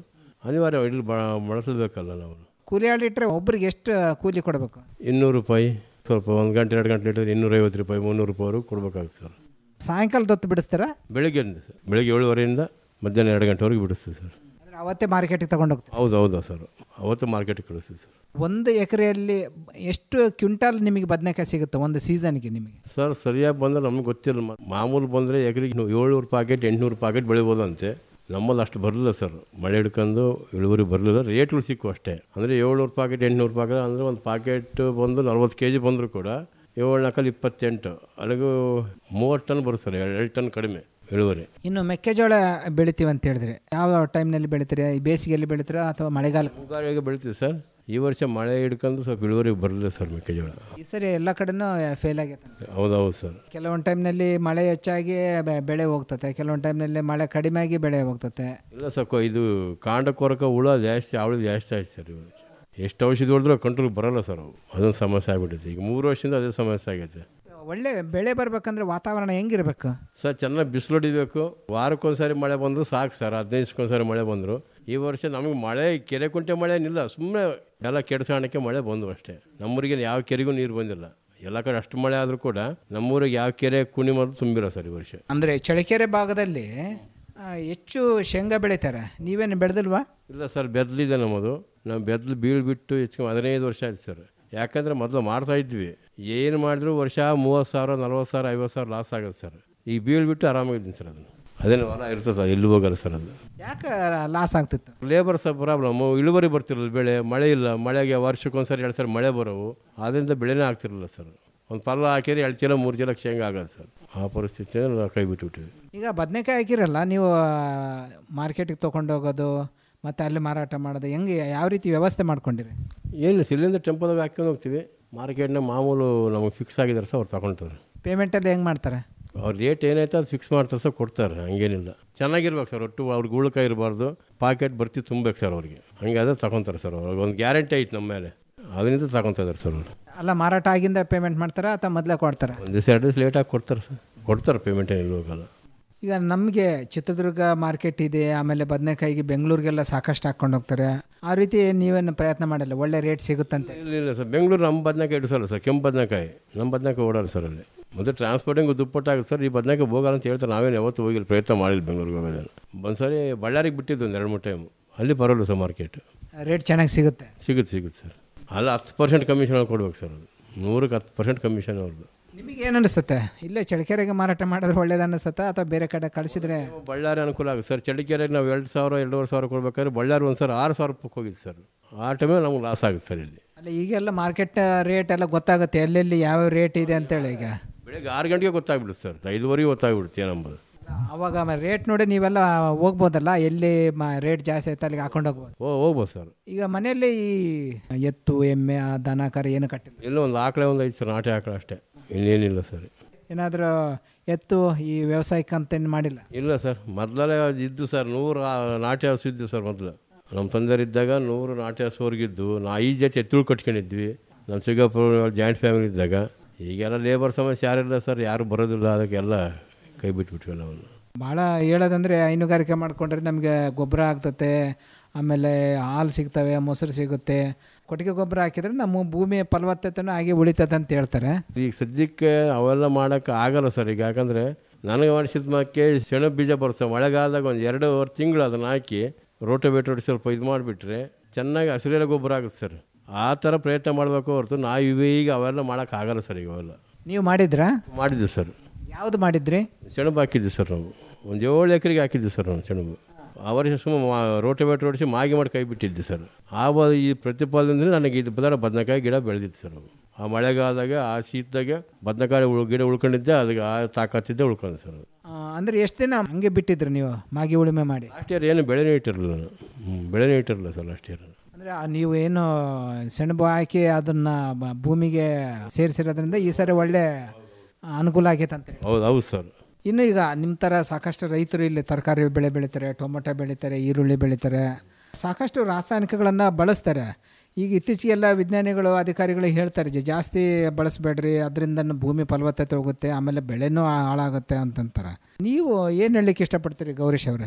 ಅನಿವಾರ್ಯ ಇಲ್ಲಿ ಬ ಬಳಸಬೇಕಲ್ಲ ನಾವು
ಕೂಲಿ ಆಳಿಟ್ರೆ ಒಬ್ರಿಗೆ ಎಷ್ಟು ಕೂಲಿ ಕೊಡಬೇಕು
ಇನ್ನೂರು ರೂಪಾಯಿ ಸ್ವಲ್ಪ ಒಂದು ಗಂಟೆ ಎರಡು ಗಂಟೆ ಇಟ್ಟರೆ ಇನ್ನೂರೈವತ್ತು ರೂಪಾಯಿ ಮುನ್ನೂರು ರೂಪಾಯಿವರೆಗೂ ಕೊಡ್ಬೇಕಾಗುತ್ತೆ ಸರ್
ಸಾಯಂಕಾಲದ ಹೊತ್ತು ಬಿಡಿಸ್ತಾರಾ
ಬೆಳಿಗ್ಗೆ ಸರ್ ಬೆಳಿಗ್ಗೆ ಏಳುವರೆಯಿಂದ ಮಧ್ಯಾಹ್ನ ಎರಡು ಗಂಟೆವರೆಗೆ ಬಿಡಿಸ್ತೀವಿ ಸರ್
ಅಂದ್ರೆ ಅವತ್ತೇ ಮಾರ್ಕೆಟಿಗೆ ತಗೊಂಡು ಹೋಗ್ತಾರೆ
ಹೌದು ಹೌದಾ ಸರ್ ಅವತ್ತು ಮಾರ್ಕೆಟಿಗೆ ಕಳಿಸ್ತೀವಿ ಸರ್
ಒಂದು ಎಕರೆಯಲ್ಲಿ ಎಷ್ಟು ಕ್ವಿಂಟಾಲ್ ನಿಮಗೆ ಬದನೆಕಾಯಿ ಸಿಗುತ್ತೆ ಒಂದು ಸೀಸನ್ಗೆ ನಿಮಗೆ
ಸರ್ ಸರಿಯಾಗಿ ಬಂದರೆ ನಮ್ಗೆ ಗೊತ್ತಿಲ್ಲ ಮ- ಮಾಮೂಲು ಬಂದರೆ ಎಕರೆಗೆ ಏಳ್ನೂರು ಪ್ಯಾಕೆಟ್ ಎಂಟುನೂರು ಪ್ಯಾಕೆಟ್ ಬೆಳಿಬೋದಂತೆ ನಮ್ಮಲ್ಲಿ ಅಷ್ಟು ಬರಲಿಲ್ಲ ಸರ್ ಮಳೆ ಹಿಡ್ಕೊಂಡು ಇಳುವರಿ ಬರಲಿಲ್ಲ ರೇಟ್ಗಳು ಸಿಕ್ಕು ಅಷ್ಟೇ ಅಂದರೆ ಏಳ್ನೂರು ಪ್ಯಾಕೆಟ್ ಎಂಟುನೂರು ಪ್ಯಾಕೆಟ್ ಅಂದರೆ ಒಂದು ಪ್ಯಾಕೆಟ್ ಬಂದು ನಲ್ವತ್ತು ಕೆ ಜಿ ಬಂದರೂ ಕೂಡ ಏಳು ನಾಲ್ಕಲ್ಲಿ ಇಪ್ಪತ್ತೆಂಟು ಅಲ್ಲಿಗೂ ಮೂವತ್ತು ಟನ್ ಬರುತ್ತೆ ಸರ್ ಎರಡು ಟನ್ ಕಡಿಮೆ ಇಳುವರಿ
ಇನ್ನು ಮೆಕ್ಕೆಜೋಳ ಬೆಳಿತೀವಿ ಅಂತ ಹೇಳಿದ್ರೆ ಯಾವ ಟೈಮ್ನಲ್ಲಿ ಬೆಳಿತೀರಾ ಈ ಬೇಸಿಗೆಯಲ್ಲಿ ಬೆಳಿತೀರಾ ಅಥವಾ ಮಳೆಗಾಲ
ಮುಂಗಾರಿಗೆ ಬೆಳಿತೀವಿ ಸರ್ ಈ ವರ್ಷ ಮಳೆ ಹಿಡ್ಕೊಂಡು ಸ್ವಲ್ಪ ಇಳುವರಿ ಬರಲಿಲ್ಲ ಸರ್ ಮೆಕ್ಕೆಜೋಳ
ಈ ಸರಿ ಎಲ್ಲ ಕಡೆನೂ ಫೇಲ್ ಆಗೈತೆ
ಹೌದೌದು ಸರ್
ಕೆಲವೊಂದು ಟೈಮ್ನಲ್ಲಿ ಮಳೆ ಹೆಚ್ಚಾಗಿ ಬೆ- ಬೆಳೆ ಹೋಗ್ತತೆ ಕೆಲವೊಂದು ಟೈಮ್ನಲ್ಲಿ ಮಳೆ ಕಡಿಮೆ ಆಗಿ ಬೆಳೆ ಹೋಗ್ತತೆ
ಇಲ್ಲ ಸರ್ ಕೊ- ಇದು ಕಾಂಡ ಕೊರಕ ಹುಳ ಜಾಸ್ತಿ ಅವಳು ಜಾಸ್ತಿ ಆಯ್ತು ಸರ್ ಇವಾಗ ಎಷ್ಟು ಔಷಧಿ ಹೊಡೆದ್ರೂ ಕಂಟ್ರೋಲ್ ಬರಲ್ಲ ಸರ್ ಅವು ಅದೊಂದು ಸಮಸ್ಯೆ ಆಗ್ಬಿಟ್ಟೈತೆ ಈಗ ಮೂರು ವರ್ಷದಿಂದ ಅದೇ ಸಮಸ್ಯೆ ಆಗೈತೆ
ಒಳ್ಳೆ ಬೆಳೆ ಬರ್ಬೇಕಂದ್ರೆ ವಾತಾವರಣ ಹೆಂಗಿರ್ಬೇಕು
ಸರ್ ಚೆನ್ನಾಗಿ ಬಿಸಿಲು ಹೊಡಿಬೇಕು ವಾರಕ್ಕೊಂದ್ಸರಿ ಮಳೆ ಬಂದರೂ ಸಾಕು ಸರ್ ಹದಿನೈದು ದಿವ್ಸಕ್ಕೊಂದ್ಸರಿ ಮಳೆ ಬಂದರು ಈ ವರ್ಷ ನಮಗೆ ಮಳೆ ಕೆರೆ ಕುಂಟೆ ಮಳೆ ಏನಿಲ್ಲ ಸುಮ್ಮನೆ ಎಲ್ಲ ಕೆಡ್ಸಾಣಕ್ಕೆ ಮಳೆ ಬಂದು ಅಷ್ಟೇ ನಮ್ಮೂರಿಗೆ ಯಾವ ಕೆರೆಗೂ ನೀರು ಬಂದಿಲ್ಲ ಎಲ್ಲ ಕಡೆ ಅಷ್ಟು ಮಳೆ ಆದರೂ ಕೂಡ ನಮ್ಮೂರಿಗೆ ಯಾವ ಕೆರೆ ಕುಣಿ ಮಾತ್ರ ತುಂಬಿಲ್ಲ ಸರ್ ಈ ವರ್ಷ
ಅಂದರೆ ಚಳಿಕೆರೆ ಭಾಗದಲ್ಲಿ ಆ, ಹೆಚ್ಚು ಶೇಂಗಾ ಬೆಳಿತಾರೆ ನೀವೇನು ಬೆಳೆದಿಲ್ವಾ
ಇಲ್ಲ ಸರ್ ಬೆದ್ಲಿದೆ ನಮ್ಮದು ನಾವು ಬೆದ್ಲು ಬೀಳ್ಬಿಟ್ಟು ಹೆಚ್ಚು ಹದಿನೈದು ವರ್ಷ ಆಯ್ತು ಸರ್ ಯಾಕಂದರೆ ಮೊದಲು ಮಾಡ್ತಾ ಇದ್ವಿ ಏನು ಮಾಡಿದ್ರು ವರ್ಷ ಮೂವತ್ತು ಸಾವಿರ ನಲ್ವತ್ತು ಸಾವಿರ ಐವತ್ತು ಸಾವಿರ ಲಾಸ್ ಆಗುತ್ತೆ ಸರ್ ಈಗ ಬೀಳ್ಬಿಟ್ಟು ಆರಾಮಾಗಿದ್ದೀನಿ ಸರ್ ಅದನ್ನು ಅದೇನು ಹೊಲ ಇರ್ತದೆ ಸರ್ ಎಲ್ಲಿ ಹೋಗಲ್ಲ ಸರ್ ಅದು
ಯಾಕೆ ಲಾಸ್ ಆಗ್ತಿತ್ತು
ಲೇಬರ್ ಸಹ ಪ್ರಾಬ್ಲಮ್ಮು ಇಳುವರಿ ಬರ್ತಿರಲ್ಲ ಬೆಳೆ ಮಳೆ ಇಲ್ಲ ಮಳೆಗೆ ವರ್ಷಕ್ಕೊಂದ್ಸರಿ ಎರಡು ಸರಿ ಮಳೆ ಬರೋವು ಅದರಿಂದ ಬೆಳೆನೇ ಆಗ್ತಿರಲಿಲ್ಲ ಸರ್ ಒಂದು ಪಲ್ಲ ಹಾಕಿದ್ರೆ ಎರಡು ಚೀಲ ಮೂರು ಚೀಲ ಶೇಂಗಾ ಆಗೋದು ಸರ್ ಆ ಪರಿಸ್ಥಿತಿಯಲ್ಲಿ ನಾವು ಕೈ ಬಿಟ್ಬಿಟ್ಟಿವಿ
ಈಗ ಬದನೆಕಾಯಿ ಹಾಕಿರಲ್ಲ ನೀವು ಮಾರ್ಕೆಟಿಗೆ ತೊಗೊಂಡೋಗೋದು ಮತ್ತು ಅಲ್ಲಿ ಮಾರಾಟ ಮಾಡೋದು ಹೆಂಗೆ ಯಾವ ರೀತಿ ವ್ಯವಸ್ಥೆ ಮಾಡ್ಕೊಂಡಿರಿ
ಏನು ಸಿಲಿಂಡರ್ ಟೆಂಪೋದಾಗ ಹಾಕ್ಕೊಂಡು ಹೋಗ್ತೀವಿ ಮಾರ್ಕೆಟ್ನಾಗ ಮಾಮೂಲು ನಮಗೆ ಫಿಕ್ಸ್ ಆಗಿದ್ದಾರೆ ಸರ್ ಅವ್ರು ತಗೊಳ್ತಾರೆ
ಪೇಮೆಂಟಲ್ಲಿ ಹೆಂಗೆ ಮಾಡ್ತಾರೆ
ಅವ್ರ ರೇಟ್ ಏನೈತೆ ಅದು ಫಿಕ್ಸ್ ಮಾಡ್ತಾರೆ ಸರ್ ಕೊಡ್ತಾರೆ ಹಂಗೇನಿಲ್ಲ ಚೆನ್ನಾಗಿರ್ಬೇಕು ಸರ್ ಒಟ್ಟು ಅವ್ರಿಗೆ ಉಳ್ಕಾಯಿ ಇರಬಾರ್ದು ಪಾಕೆಟ್ ಬರ್ತಿ ತುಂಬಬೇಕು ಸರ್ ಅವ್ರಿಗೆ ಹಂಗೆ ಅದೇ ತಗೊತಾರೆ ಸರ್ ಅವ್ರಿಗೆ ಒಂದು ಗ್ಯಾರಂಟಿ ಐತೆ ನಮ್ಮ ಮೇಲೆ ಅದರಿಂದ ತಗೊತಾ ಇದ್ದಾರೆ ಸರ್ ಅವರು
ಅಲ್ಲ ಮಾರಾಟ ಆಗಿಂದ ಪೇಮೆಂಟ್ ಮಾಡ್ತಾರಾ ಅಥವಾ ಮೊದಲೇ ಕೊಡ್ತಾರೆ
ಒಂದು ದಿವಸ ಎರಡು ದಿವಸ ಲೇಟಾಗಿ ಕೊಡ್ತಾರೆ ಸರ್ ಕೊಡ್ತಾರೆ ಪೇಮೆಂಟ್ ಏನು ಹೋಗಲ್ಲ
ಈಗ ನಮಗೆ ಚಿತ್ರದುರ್ಗ ಮಾರ್ಕೆಟ್ ಇದೆ ಆಮೇಲೆ ಬದನೆಕಾಯಿಗೆ ಬೆಂಗಳೂರಿಗೆಲ್ಲ ಸಾಕಷ್ಟು ಹಾಕ್ಕೊಂಡು ಹೋಗ್ತಾರೆ ಆ ರೀತಿ ನೀವೇನು ಪ್ರಯತ್ನ ಮಾಡಿಲ್ಲ ಒಳ್ಳೆ ರೇಟ್ ಸಿಗುತ್ತಂತೆ
ಇಲ್ಲ ಇಲ್ಲ ಸರ್ ಬೆಂಗಳೂರು ನಮ್ಮ ಬದನೆಕಾಯಿ ಇಡಿಸಲ್ಲ ಸರ್ ಕೆಂಪು ಬದನೆಕಾಯಿ ನಮ್ಮ ಬದನೆಕಾಯಿ ಓಡಲ್ಲ ಸರ್ ಅಲ್ಲಿ ಮತ್ತು ಟ್ರಾನ್ಸ್ಪೋರ್ಟಿಂಗ್ ದುಪ್ಪಟ್ಟಾಗುತ್ತೆ ಸರ್ ಈ ಬದನೆಕಾಯಿ ಹೋಗಲ್ಲ ಅಂತ ಹೇಳ್ತಾರೆ ನಾವೇನು ಯಾವತ್ತೂ ಹೋಗಿಲ್ಲ ಪ್ರಯತ್ನ ಮಾಡಿಲ್ಲ ಬೆಂಗಳೂರಿಗೆ ಹೋಗೋದನ್ನು ಒಂದು ಸರಿ ಬಳ್ಳಾರಿಗೆ ಬಿಟ್ಟಿದ್ದು ಒಂದು ಎರಡು ಮೂರು ಟೈಮು ಅಲ್ಲಿ ಬರೋಲ್ಲ ಸರ್ ಮಾರ್ಕೆಟ್
ರೇಟ್ ಚೆನ್ನಾಗಿ ಸಿಗುತ್ತೆ
ಸಿಗುತ್ತೆ ಸಿಗುತ್ತೆ ಸರ್ ಅಲ್ಲಿ ಹತ್ತು ಪರ್ಸೆಂಟ್ ಕಮಿಷನ್ ಕೊಡ್ಬೇಕು ಸರ್ ಅದು ನೂರಕ್ಕೆ ಹತ್ತು ಪರ್ಸೆಂಟ್ ಕಮಿಷನ್ ಅವ್ರದ್ದು
ನಿಮಗೆ ಏನು ಅನಿಸುತ್ತೆ ಇಲ್ಲೇ ಚಳಿಕೆರೆಗೆ ಮಾರಾಟ ಮಾಡಿದ್ರೆ ಒಳ್ಳೇದು ಅನಿಸುತ್ತಾ ಅಥವಾ ಬೇರೆ ಕಡೆ ಕಳಿಸಿದ್ರೆ
ಬಳ್ಳಾರಿ ಅನುಕೂಲ ಆಗುತ್ತೆ ಸರ್ ಚಳಿಕೆರೆಗೆ ನಾವು ಎರಡು ಸಾವಿರ ಎರಡೂವರೆ ಸಾವಿರ ಕೊಡ್ಬೇಕಾದ್ರೆ ಬಳ್ಳಾರಿ ಒಂದು ಸರ್ ಆರು ಸಾವಿರ ರೂಪಾಯಿ ಹೋಗಿತ್ತು ಸರ್ ಆ ಟೈಮಲ್ಲಿ ನಮ್ಗೆ ಲಾಸ್ ಆಗುತ್ತೆ ಸರ್ ಇಲ್ಲಿ
ಅಲ್ಲ ಈಗೆಲ್ಲ ಮಾರ್ಕೆಟ್ ರೇಟ್ ಎಲ್ಲ ಗೊತ್ತಾಗುತ್ತೆ ಎಲ್ಲೆಲ್ಲಿ ಯಾವ ರೇಟ್ ಇದೆ ಅಂತೇಳಿ ಈಗ
ಬೆಳಗ್ಗೆ ಆರು ಗಂಟೆಗೆ ಗೊತ್ತಾಗ್ಬಿಡುತ್ತೆ ಸರ್ ಐದುವರೆಗೆ ಗೊತ್ತಾಗ್ಬಿಡುತ್ತೆ ಏನಂಬುದು
ಅವಾಗ ರೇಟ್ ನೋಡಿ ನೀವೆಲ್ಲ ಹೋಗ್ಬೋದಲ್ಲ ಎಲ್ಲಿ ರೇಟ್ ಜಾಸ್ತಿ ಆಯ್ತು ಅಲ್ಲಿಗೆ ಹಾಕೊಂಡು ಹೋಗ್ಬೋದು
ಓ ಹೋಗ್ಬೋದು ಸರ್
ಈಗ ಮನೆಯಲ್ಲಿ ಈ ಎತ್ತು ಎಮ್ಮೆ ಆ ದನ ಕರು ಏನು ಕಟ್ಟಿಲ್ಲ
ಇಲ್ಲ ಒಂದು ಆಕಳೆ ಒಂದು ಐದು ಸರ್ ನಾಟಿ ಆಕಳೆ ಅಷ್ಟೇ ಇನ್ನೇನಿಲ್ಲ ಸರ್
ಏನಾದರೂ ಎತ್ತು ಈ ವ್ಯವಸಾಯಕ್ಕೆ ಅಂತೇನು ಮಾಡಿಲ್ಲ
ಇಲ್ಲ ಸರ್ ಮೊದಲೇ ಇದ್ದು ಸರ್ ನೂರು ಆ ನಾಟಿ ಹಸು ಇದ್ದು ಸರ್ ಮೊದಲು ನಮ್ಮ ತಂದೆಯರಿದ್ದಾಗ ನೂರು ನಾಟಿ ಹಸುವರೆಗಿದ್ದು ನಾ ಐದು ಜೊತೆ ಎತ್ತುಳು ಕಟ್ಕೊಂಡಿದ್ವಿ ನಮ್ಮ ಸಿಗಾಪುರ ಜಾಯಿಂಟ್ ಫ್ಯಾಮಿಲಿ ಇದ್ದಾಗ ಈಗೆಲ್ಲ ಲೇಬರ್ ಸಮಸ್ಯೆ ಯಾರಿಲ್ಲ ಸರ್ ಯಾರು ಬರೋದಿಲ್ಲ ಅದಕ್ಕೆಲ್ಲ ಕೈ ಬಿಟ್ಬಿಟ್ವಿ ನಾವು
ಭಾಳ ಹೇಳೋದಂದರೆ ಹೈನುಗಾರಿಕೆ ಮಾಡಿಕೊಂಡ್ರೆ ನಮಗೆ ಗೊಬ್ಬರ ಆಗ್ತತೆ ಆಮೇಲೆ ಹಾಲು ಸಿಗ್ತವೆ ಮೊಸರು ಸಿಗುತ್ತೆ ಕೊಟ್ಟಿಗೆ ಗೊಬ್ಬರ ಹಾಕಿದ್ರೆ ನಮ್ಮ ಭೂಮಿಯ ಫಲವತ್ತತೆನೂ ಹಾಗೆ ಉಳಿತದೆ ಅಂತ ಹೇಳ್ತಾರೆ
ಈಗ ಸದ್ಯಕ್ಕೆ ಅವೆಲ್ಲ ಮಾಡೋಕ್ಕೆ ಆಗಲ್ಲ ಸರ್ ಈಗ ಯಾಕಂದರೆ ನನಗೆ ಮಾಡಿಸಿದ ಮಕ್ಕೆ ಸೆಣಬು ಬೀಜ ಬರುತ್ತೆ ಮಳೆಗಾಲದಾಗ ಒಂದು ಎರಡೂವರೆ ತಿಂಗಳು ಅದನ್ನು ಹಾಕಿ ರೋಟೋವೇಟ್ ಹೊಡಿ ಸ್ವಲ್ಪ ಇದು ಮಾಡಿಬಿಟ್ರೆ ಚೆನ್ನಾಗಿ ಹಸಿರೆಲೆ ಗೊಬ್ಬರ ಆಗುತ್ತೆ ಸರ್ ಆ ಥರ ಪ್ರಯತ್ನ ಮಾಡಬೇಕು ಹೊರತು ನಾವು ಇವೆ ಈಗ ಅವೆಲ್ಲ ಮಾಡೋಕ್ಕೆ ಆಗಲ್ಲ ಸರ್ ಈಗ ಅವೆಲ್ಲ
ನೀವು ಮಾಡಿದ್ರಾ
ಮಾಡಿದ್ವಿ ಸರ್
ಯಾವುದು ಮಾಡಿದ್ರಿ
ಸೆಣಬು ಹಾಕಿದ್ವಿ ಸರ್ ನಾವು ಒಂದು ಏಳು ಎಕರೆಗೆ ಹಾಕಿದ್ವಿ ಸರ್ ನಾವು ಸೆಣಬು ಆ ವರ್ಷ ಸುಮ್ಮ ರೋಟೋವೇಟ್ ಹೊಡಿಸಿ ಮಾಗಿ ಮಾಡಿ ಕೈ ಬಿಟ್ಟಿದ್ದೆ ಸರ್ ಆ ಬ ಈ ಪ್ರತಿಫಲದಿಂದ ನನಗೆ ಇದು ಬದಲ ಬದನೆಕಾಯಿ ಗಿಡ ಬೆಳೆದಿತ್ತು ಸರ್ ಅವು ಆ ಮಳೆಗಾಲದಾಗ ಆ ಶೀತದಾಗ ಬದನೆಕಾಯಿ ಉಳ್ ಗಿಡ ಉಳ್ಕೊಂಡಿದ್ದೆ ಅದಕ್ಕೆ ಆ ತಾಕತ್ತಿದ್ದೆ ಉಳ್ಕೊಂಡು ಸರ್ ಅದು
ಆ, ಅಂದ್ರೆ ಎಷ್ಟು ದಿನ ಹಂಗೆ ಬಿಟ್ಟಿದ್ರಿ ನೀವು ಮಾಗಿ ಉಳುಮೆ ಮಾಡಿ
ಲಾಸ್ಟ್ ಇಯರ್ ಏನು ಬೆಳೆನೇ ಇಟ್ಟಿರಲಿಲ್ಲ ನಾನು ಹ್ಞೂ ಬೆಳೆನೇ ಇಟ್ಟಿರಲಿಲ್ಲ ಸರ್ ಲಾಸ್ಟ್ ಇಯರ್
ಅಂದರೆ ನೀವು ಏನು ಸೆಣಬು ಹಾಕಿ ಅದನ್ನ ಬ- ಭೂಮಿಗೆ ಸೇರಿಸಿರೋದ್ರಿಂದ ಈ ಸರಿ ಒಳ್ಳೆ ಅನುಕೂಲ ಆಗೈತಂತೆ
ಹೌದು ಹೌದು ಸರ್
ಇನ್ನು ಈಗ ನಿಮ್ಮ ಥರ ಸಾಕಷ್ಟು ರೈತರು ಇಲ್ಲಿ ತರಕಾರಿ ಬೆಳೆ ಬೆಳೀತಾರೆ ಟೊಮೊಟೊ ಬೆಳೀತಾರೆ ಈರುಳ್ಳಿ ಬೆಳೀತಾರೆ ಸಾಕಷ್ಟು ರಾಸಾಯನಿಕಗಳನ್ನು ಬಳಸ್ತಾರೆ ಈಗ ಇತ್ತೀಚೆಗೆಲ್ಲ ವಿಜ್ಞಾನಿಗಳು ಅಧಿಕಾರಿಗಳು ಹೇಳ್ತಾರೆ ಜ- ಜಾಸ್ತಿ ಬಳಸಬೇಡ್ರಿ ಅದರಿಂದ ಭೂಮಿ ಫಲವತ್ತತೆ ಹೋಗುತ್ತೆ ಆಮೇಲೆ ಬೆಳೆನೂ ಹಾಳಾಗುತ್ತೆ ಅಂತಂತಾರೆ ನೀವು ಏನು ಹೇಳಲಿಕ್ಕೆ ಇಷ್ಟಪಡ್ತೀರಿ ಗೌರೀಶ್ ಅವರೇ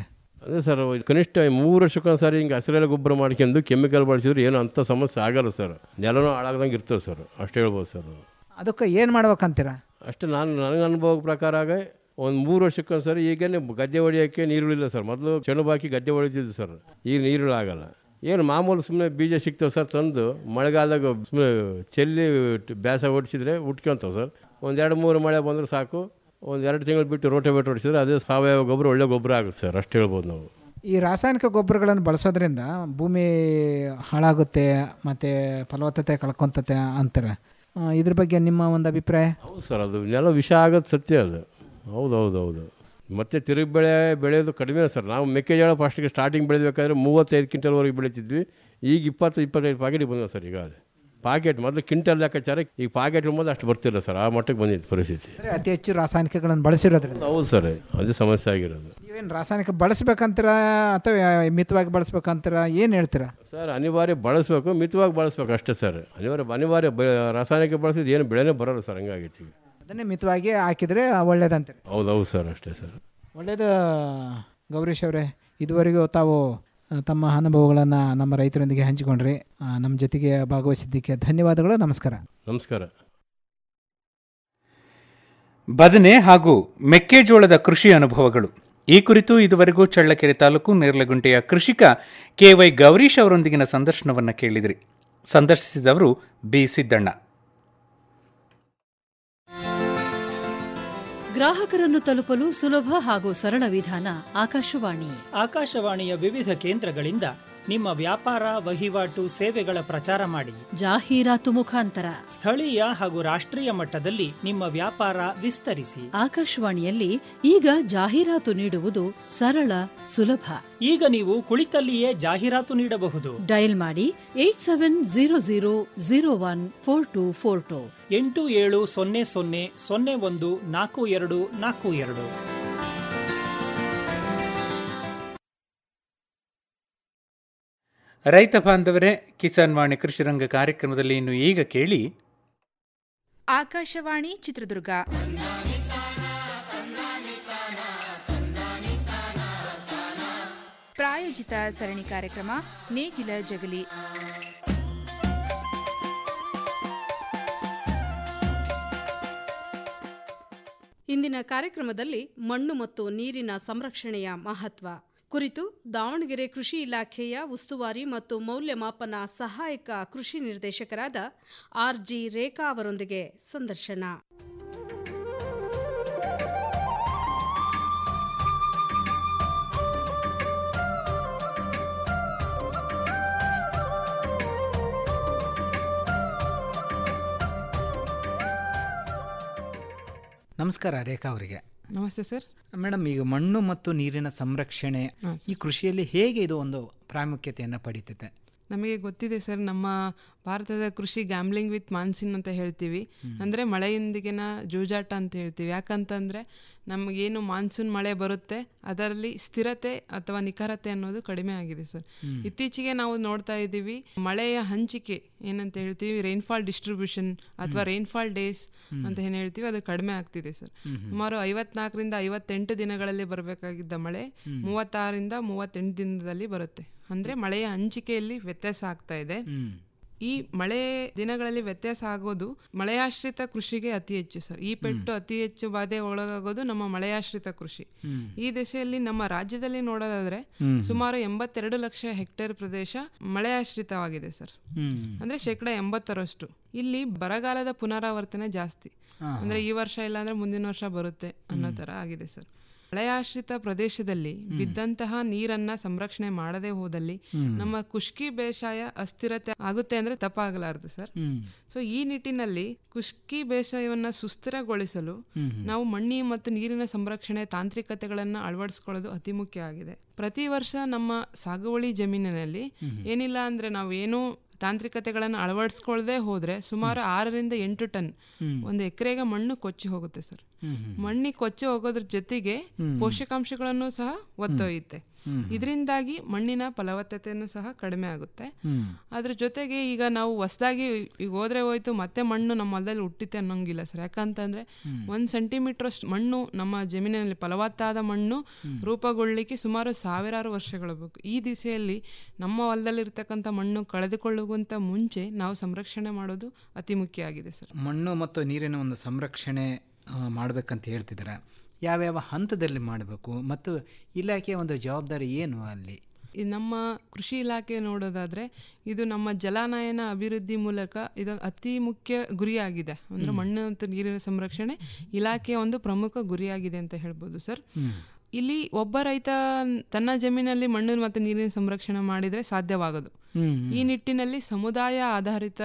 ಅದೇ ಸರ್ ಕನಿಷ್ಠ ಮೂರು ವರ್ಷಕ್ಕೊಂದ್ಸಾರಿ ಹಿಂಗೆ ಹಸಿರೆಲೆ ಗೊಬ್ಬರ ಮಾಡ್ಕೊಂಡು ಕೆಮಿಕಲ್ ಬಳಸಿದ್ರೆ ಏನು ಅಂಥ ಸಮಸ್ಯೆ ಆಗಲ್ಲ ಸರ್ ನೆಲನೂ ಹಾಳಾಗ್ದಂಗೆ ಇರ್ತದೆ ಸರ್ ಅಷ್ಟು ಹೇಳ್ಬೋದು ಸರ್
ಅದಕ್ಕೆ ಏನು ಮಾಡ್ಬೇಕಂತೀರ
ಅಷ್ಟೇ ನಾನು ನನಗೆ ಅನುಭವ ಪ್ರಕಾರ ಒಂದು ಮೂರು ವರ್ಷಕ್ಕೊಂದ್ಸರಿ ಈಗೇನೆ ಗದ್ದೆ ಹೊಡಿಯೋಕ್ಕೆ ನೀರುಳಿಲ್ಲ ಸರ್ ಮೊದಲು ಸೆಣಬು ಹಾಕಿ ಗದ್ದೆ ಹೊಡಿತಿದ್ದು ಸರ್ ಈಗ ನೀರುಳು ಆಗಲ್ಲ ಏನು ಮಾಮೂಲು ಸುಮ್ಮನೆ ಬೀಜ ಸಿಗ್ತವೆ ಸರ್ ತಂದು ಮಳೆಗಾಲದಾಗ ಸುಮ್ಮನೆ ಚೆಲ್ಲಿ ಬ್ಯಾಸ ಹೊಡಿಸಿದ್ರೆ ಉಟ್ಕೊಂತವೆ ಸರ್ ಒಂದು ಎರಡು ಮೂರು ಮಳೆ ಬಂದರೆ ಸಾಕು ಒಂದು ಎರಡು ತಿಂಗಳು ಬಿಟ್ಟು ರೋಟೋವೇಟ್ ಹೊಡಿಸಿದ್ರೆ ಅದೇ ಸಾವಯವ ಗೊಬ್ಬರ ಒಳ್ಳೆ ಗೊಬ್ಬರ ಆಗುತ್ತೆ ಸರ್ ಅಷ್ಟು ಹೇಳ್ಬೋದು ನಾವು
ಈ ರಾಸಾಯನಿಕ ಗೊಬ್ಬರಗಳನ್ನು ಬಳಸೋದ್ರಿಂದ ಭೂಮಿ ಹಾಳಾಗುತ್ತೆ ಮತ್ತು ಫಲವತ್ತತೆ ಕಳ್ಕೊತತೆ ಅಂತಾರೆ ಆ, ಇದ್ರ ಬಗ್ಗೆ ನಿಮ್ಮ ಒಂದು ಅಭಿಪ್ರಾಯ
ಹೌದು ಸರ್ ಅದು ನೆಲ ವಿಷ ಆಗೋದು ಸತ್ಯ ಅದು ಹೌದು ಹೌದು ಹೌದು ಮತ್ತೆ ತಿರುಗಿ ಬೆಳೆ ಬೆಳೆಯೋದು ಕಡಿಮೆ ಸರ್ ನಾವು ಮೆಕ್ಕೆಜೋಳ ಫಸ್ಟಿಗೆ ಸ್ಟಾರ್ಟಿಂಗ್ ಬೆಳೆದಬೇಕಾದ್ರೆ ಮೂವತ್ತೈದು ಕ್ವಿಂಟಲ್ವರೆಗೆ ಬೆಳೀತಿದ್ವಿ ಈಗ ಇಪ್ಪತ್ತು ಇಪ್ಪತ್ತೈದು ಪಾಕೆಟ್ ಬಂದ ಸರ್ ಈಗ ಪಾಕೆಟ್ ಮೊದಲು ಕ್ವಿಂಟಲ್ ಲೆಕ್ಕಾಚಾರ ಈಗ ಪಾಕೆಟ್ ಮೊದಲು ಅಷ್ಟು ಬರ್ತಿಲ್ಲ ಸರ್ ಆ ಮಟ್ಟಕ್ಕೆ ಬಂದಿತ್ತು ಪರಿಸ್ಥಿತಿ
ಅಂದರೆ ಅತಿ ಹೆಚ್ಚು ರಾಸಾಯನಿಕಗಳನ್ನು ಬಳಸಿರೋದ್ರಿಂದ
ಹೌದು ಸರ್ ಅದೇ ಸಮಸ್ಯೆ ಆಗಿರೋದು
ನೀವೇನು ರಾಸಾಯನಿಕ ಬಳಸ್ಬೇಕಂತೀರ ಅಥವಾ ಮಿತವಾಗಿ ಬಳಸ್ಬೇಕಂತೀರ ಏನು ಹೇಳ್ತೀರಾ
ಸರ್ ಅನಿವಾರ್ಯ ಬಳಸಬೇಕು ಮಿತವಾಗಿ ಬಳಸ್ಬೇಕು ಅಷ್ಟೇ ಸರ್ ಅನಿವಾರ್ಯ ಅನಿವಾರ್ಯ ಬ ರಾಸಾಯನಿಕ ಬಳಸಿದ್ರೆ ಏನು ಬೆಳೆನೇ ಬರೋಲ್ಲ ಸರ್ ಹಂಗಾಗೈತಿ ಈಗ
ಅದನ್ನೇ ಮಿತವಾಗಿ ಹಾಕಿದರೆ ಒಳ್ಳೇದಂತೀರಿ
ಹೌದು ಹೌದು ಸರ್ ಅಷ್ಟೇ ಸರ್
ಒಳ್ಳೆಯದು ಗೌರೀಶ್ ಅವರೇ ಇದುವರೆಗೂ ತಾವು ಆ, ತಮ್ಮ ಅನುಭವಗಳನ್ನು ನಮ್ಮ ರೈತರೊಂದಿಗೆ ಹಂಚಿಕೊಂಡ್ರಿ ಆ, ನಮ್ಮ ಜೊತೆಗೆ ಭಾಗವಹಿಸಿದ್ದಕ್ಕೆ ಧನ್ಯವಾದಗಳು ನಮಸ್ಕಾರ
ನಮಸ್ಕಾರ
ಬದನೆ ಹಾಗೂ ಮೆಕ್ಕೆಜೋಳದ ಕೃಷಿ ಅನುಭವಗಳು ಈ ಕುರಿತು ಇದುವರೆಗೂ ಚಳ್ಳಕೆರೆ ತಾಲೂಕು ನೇರ್ಲಗುಂಟೆಯ ಕೃಷಿಕ ಕೆವೈ ಗೌರೀಶ್ ಅವರೊಂದಿಗಿನ ಸಂದರ್ಶನವನ್ನು ಕೇಳಿದಿರಿ ಸಂದರ್ಶಿಸಿದವರು ಬಿ ಸಿದ್ದಣ್ಣ
ಗ್ರಾಹಕರನ್ನು ತಲುಪಲು ಸುಲಭ ಹಾಗೂ ಸರಳ ವಿಧಾನ ಆಕಾಶವಾಣಿ
ಆಕಾಶವಾಣಿಯ ವಿವಿಧ ಕೇಂದ್ರಗಳಿಂದ ನಿಮ್ಮ ವ್ಯಾಪಾರ ವಹಿವಾಟು ಸೇವೆಗಳ ಪ್ರಚಾರ ಮಾಡಿ
ಜಾಹೀರಾತು ಮುಖಾಂತರ
ಸ್ಥಳೀಯ ಹಾಗೂ ರಾಷ್ಟ್ರೀಯ ಮಟ್ಟದಲ್ಲಿ ನಿಮ್ಮ ವ್ಯಾಪಾರ ವಿಸ್ತರಿಸಿ
ಆಕಾಶವಾಣಿಯಲ್ಲಿ ಈಗ ಜಾಹೀರಾತು ನೀಡುವುದು ಸರಳ ಸುಲಭ
ಈಗ ನೀವು ಕುಳಿತಲ್ಲಿಯೇ ಜಾಹೀರಾತು ನೀಡಬಹುದು
ಡಯಲ್ ಮಾಡಿ eight seven zero zero zero one four two four two
ಎಂಟು ಏಳು ಸೊನ್ನೆ ಸೊನ್ನೆ ಸೊನ್ನೆ ಒಂದು ನಾಲ್ಕು ಎರಡು ನಾಲ್ಕು ಎರಡು
ರೈತ ಬಾಂಧವರೇ ಕಿಸಾನ್ ವಾಣಿ ಕೃಷಿರಂಗ ಕಾರ್ಯಕ್ರಮದಲ್ಲಿ ಇನ್ನು ಈಗ ಕೇಳಿ
ಆಕಾಶವಾಣಿ ಚಿತ್ರದುರ್ಗ ಪ್ರಾಯೋಜಿತ ಸರಣಿ ಕಾರ್ಯಕ್ರಮ ನೇಗಿಲ ಜಗಲಿ
ಇಂದಿನ ಕಾರ್ಯಕ್ರಮದಲ್ಲಿ ಮಣ್ಣು ಮತ್ತು ನೀರಿನ ಸಂರಕ್ಷಣೆಯ ಮಹತ್ವ ಕುರಿತು ದಾವಣಗೆರೆ ಕೃಷಿ ಇಲಾಖೆಯ ಉಸ್ತುವಾರಿ ಮತ್ತು ಮೌಲ್ಯಮಾಪನ ಸಹಾಯಕ ಕೃಷಿ ನಿರ್ದೇಶಕರಾದ ಆರ್ ಜಿ ರೇಖಾ ಅವರೊಂದಿಗೆ ಸಂದರ್ಶನ
ನಮಸ್ಕಾರ ರೇಖಾ ಅವರಿಗೆ
ನಮಸ್ತೆ ಸರ್
ಮೇಡಮ್ ಈಗ ಮಣ್ಣು ಮತ್ತು ನೀರಿನ ಸಂರಕ್ಷಣೆ ಈ ಕೃಷಿಯಲ್ಲಿ ಹೇಗೆ ಇದು ಒಂದು ಪ್ರಾಮುಖ್ಯತೆಯನ್ನು ಪಡೀತದೆ
ನಮಗೆ ಗೊತ್ತಿದೆ ಸರ್ ನಮ್ಮ ಭಾರತದ ಕೃಷಿ ಗ್ಯಾಮ್ಲಿಂಗ್ ವಿತ್ ಮಾನ್ಸಿನ್ ಅಂತ ಹೇಳ್ತೀವಿ ಅಂದರೆ ಮಳೆಯೊಂದಿಗಿನ ಜೂಜಾಟ ಅಂತ ಹೇಳ್ತೀವಿ ಯಾಕಂತಂದರೆ ನಮಗೇನು ಮಾನ್ಸೂನ್ ಮಳೆ ಬರುತ್ತೆ ಅದರಲ್ಲಿ ಸ್ಥಿರತೆ ಅಥವಾ ನಿಖರತೆ ಅನ್ನೋದು ಕಡಿಮೆ ಆಗಿದೆ ಸರ್
ಹ್ಮ್.
ಇತ್ತೀಚೆಗೆ ನಾವು ನೋಡ್ತಾ ಇದ್ದೀವಿ ಮಳೆಯ ಹಂಚಿಕೆ ಏನಂತ ಹೇಳ್ತೀವಿ ರೈನ್ಫಾಲ್ ಡಿಸ್ಟ್ರಿಬ್ಯೂಷನ್ ಅಥವಾ
ಹ್ಮ್.
ರೈನ್ಫಾಲ್ ಡೇಸ್
ಹ್ಮ್.
ಅಂತ ಏನು ಹೇಳ್ತೀವಿ ಅದು ಕಡಿಮೆ ಆಗ್ತಿದೆ ಸರ್
ಹ್ಮ್ ಹ್ಮ್.
ಸುಮಾರು ಐವತ್ನಾಲ್ಕರಿಂದ ಐವತ್ತೆಂಟು ದಿನಗಳಲ್ಲಿ ಬರಬೇಕಾಗಿದ್ದ ಮಳೆ
ಹ್ಮ್.
ಮೂವತ್ತಾರರಿಂದ ಮೂವತ್ತೆಂಟು ದಿನದಲ್ಲಿ ಬರುತ್ತೆ ಅಂದರೆ ಮಳೆಯ ಹಂಚಿಕೆಯಲ್ಲಿ ವ್ಯತ್ಯಾಸ ಆಗ್ತಾ ಇದೆ ಈ ಮಳೆ ದಿನಗಳಲ್ಲಿ ವ್ಯತ್ಯಾಸ ಆಗೋದು ಮಳೆಯಾಶ್ರಿತ ಕೃಷಿಗೆ ಅತಿ ಹೆಚ್ಚು ಸರ್ ಈ ಪೆಟ್ಟು ಅತಿ ಹೆಚ್ಚು ಬಾಧೆ ಒಳಗಾಗೋದು ನಮ್ಮ ಮಳೆಯಾಶ್ರಿತ ಕೃಷಿ
ಹ್ಮ್.
ಈ ದಿಶೆಯಲ್ಲಿ ನಮ್ಮ ರಾಜ್ಯದಲ್ಲಿ ನೋಡೋದಾದ್ರೆ
ಹ್ಮ್.
ಸುಮಾರು ಎಂಬತ್ತೆರಡು ಲಕ್ಷ ಹೆಕ್ಟೇರ್ ಪ್ರದೇಶ ಮಳೆಯಾಶ್ರಿತವಾಗಿದೆ ಸರ್
ಹ್ಮ್.
ಅಂದ್ರೆ ಶೇಕಡ ಎಂಬತ್ತರಷ್ಟು ಇಲ್ಲಿ ಬರಗಾಲದ ಪುನರಾವರ್ತನೆ ಜಾಸ್ತಿ
ಹಾ, ಹಾ.
ಅಂದ್ರೆ ಈ ವರ್ಷ ಇಲ್ಲ ಅಂದ್ರೆ ಮುಂದಿನ ವರ್ಷ ಬರುತ್ತೆ ಅನ್ನೋ ತರ ಆಗಿದೆ ಸರ್ ಮಳೆಯಾಶ್ರಿತ ಪ್ರದೇಶದಲ್ಲಿ ಬಿದ್ದಂತಹ ನೀರನ್ನ ಸಂರಕ್ಷಣೆ ಮಾಡದೆ ಹೋದಲ್ಲಿ
ಹ್ಮ್.
ನಮ್ಮ ಖುಷ್ಕಿ ಬೇಸಾಯ ಅಸ್ಥಿರತೆ ಆಗುತ್ತೆ ಅಂದ್ರೆ ತಪ್ಪಾಗಲಾರದು ಸರ್
ಹ್ಮ್.
ಸೊ ಈ ನಿಟ್ಟಿನಲ್ಲಿ ಖುಷ್ಕಿ ಬೇಸಾಯವನ್ನ ಸುಸ್ಥಿರಗೊಳಿಸಲು
ಹ್ಮ್.
ನಾವು ಮಣ್ಣಿ ಮತ್ತು ನೀರಿನ ಸಂರಕ್ಷಣೆ ತಾಂತ್ರಿಕತೆಗಳನ್ನು ಅಳವಡಿಸ್ಕೊಳ್ಳೋದು ಅತಿ ಮುಖ್ಯ ಆಗಿದೆ ಪ್ರತಿ ವರ್ಷ ನಮ್ಮ ಸಾಗುವಳಿ ಜಮೀನಿನಲ್ಲಿ
ಹ್ಮ್.
ಏನಿಲ್ಲ ಅಂದ್ರೆ ನಾವು ಏನೂ ತಾಂತ್ರಿಕತೆಗಳನ್ನು ಅಳವಡಿಸ್ಕೊಳ್ಳದೆ ಹೋದ್ರೆ ಸುಮಾರು ಆರರಿಂದ ಎಂಟು ಟನ್
ಹ್ಮ್.
ಒಂದು ಎಕರೆಗೆ ಮಣ್ಣು ಕೊಚ್ಚಿ ಹೋಗುತ್ತೆ ಸರ್
ಹ್ಮ್ ಹ್ಮ್.
ಮಣ್ಣಿ ಕೊಚ್ಚಿ ಹೋಗೋದ್ರ ಜೊತೆಗೆ
ಹ್ಮ್.
ಪೋಷಕಾಂಶಗಳನ್ನು ಸಹ ಒತ್ತೊಯ್ಯುತ್ತೆ
ಹ್ಮ್.
ಇದರಿಂದಾಗಿ ಮಣ್ಣಿನ ಫಲವತ್ತತೆಯನ್ನು ಸಹ ಕಡಿಮೆ ಆಗುತ್ತೆ
ಹ್ಮ್.
ಅದ್ರ ಜೊತೆಗೆ ಈಗ ನಾವು ಹೊಸದಾಗಿ ಈಗ ಹೋದ್ರೆ ಹೋಯ್ತು ಮತ್ತೆ ಮಣ್ಣು ನಮ್ಮ ಹೊಲದಲ್ಲಿ ಹುಟ್ಟಿತೆ ಅನ್ನೋಂಗಿಲ್ಲ ಸರ್ ಯಾಕಂತಂದ್ರೆ
ಹ್ಮ್.
ಒಂದು ಸೆಂಟಿಮೀಟರ್ ಅಷ್ಟು ಮಣ್ಣು ನಮ್ಮ ಜಮೀನಿನಲ್ಲಿ ಫಲವತ್ತಾದ ಮಣ್ಣು
ಹ್ಮ್.
ರೂಪುಗೊಳ್ಳಿಕ್ಕೆ ಸುಮಾರು ಸಾವಿರಾರು ವರ್ಷಗಳು ಬೇಕು ಈ ದಿಸೆಯಲ್ಲಿ ನಮ್ಮ ಹೊಲದಲ್ಲಿರ್ತಕ್ಕಂಥ ಮಣ್ಣು ಕಳೆದುಕೊಳ್ಳುವಂತ ಮುಂಚೆ ನಾವು ಸಂರಕ್ಷಣೆ ಮಾಡೋದು ಅತಿ ಮುಖ್ಯ ಆಗಿದೆ ಸರ್
ಮಣ್ಣು ಮತ್ತು ನೀರಿನ ಒಂದು ಸಂರಕ್ಷಣೆ ಆ, ಮಾಡ್ಬೇಕಂತ ಹೇಳ್ತಿದ್ದಾರೆ ಯಾವ್ಯಾವ ಹಂತದಲ್ಲಿ ಮಾಡಬೇಕು ಮತ್ತು ಇಲಾಖೆಯ ಒಂದು ಜವಾಬ್ದಾರಿ ಏನು ಅಲ್ಲಿ
ಈ ನಮ್ಮ ಕೃಷಿ ಇಲಾಖೆ ನೋಡೋದಾದ್ರೆ ಇದು ನಮ್ಮ ಜಲಾನಯನ ಅಭಿವೃದ್ಧಿ ಮೂಲಕ ಇದು ಅತಿ ಮುಖ್ಯ ಗುರಿಯಾಗಿದೆ ಅಂದ್ರೆ
ಹ್ಮ್.
ಮಣ್ಣು ಮತ್ತು ನೀರಿನ ಸಂರಕ್ಷಣೆ ಇಲಾಖೆಯ ಒಂದು ಪ್ರಮುಖ ಗುರಿಯಾಗಿದೆ ಅಂತ ಹೇಳ್ಬೋದು ಸರ್ ಇಲ್ಲಿ ಒಬ್ಬ ರೈತ ತನ್ನ ಜಮೀನಲ್ಲಿ ಮಣ್ಣು ಮತ್ತು ನೀರಿನ ಸಂರಕ್ಷಣೆ ಮಾಡಿದ್ರೆ ಸಾಧ್ಯವಾಗದು
ಹ್ಮ್,
ಈ ನಿಟ್ಟಿನಲ್ಲಿ ಸಮುದಾಯ ಆಧಾರಿತ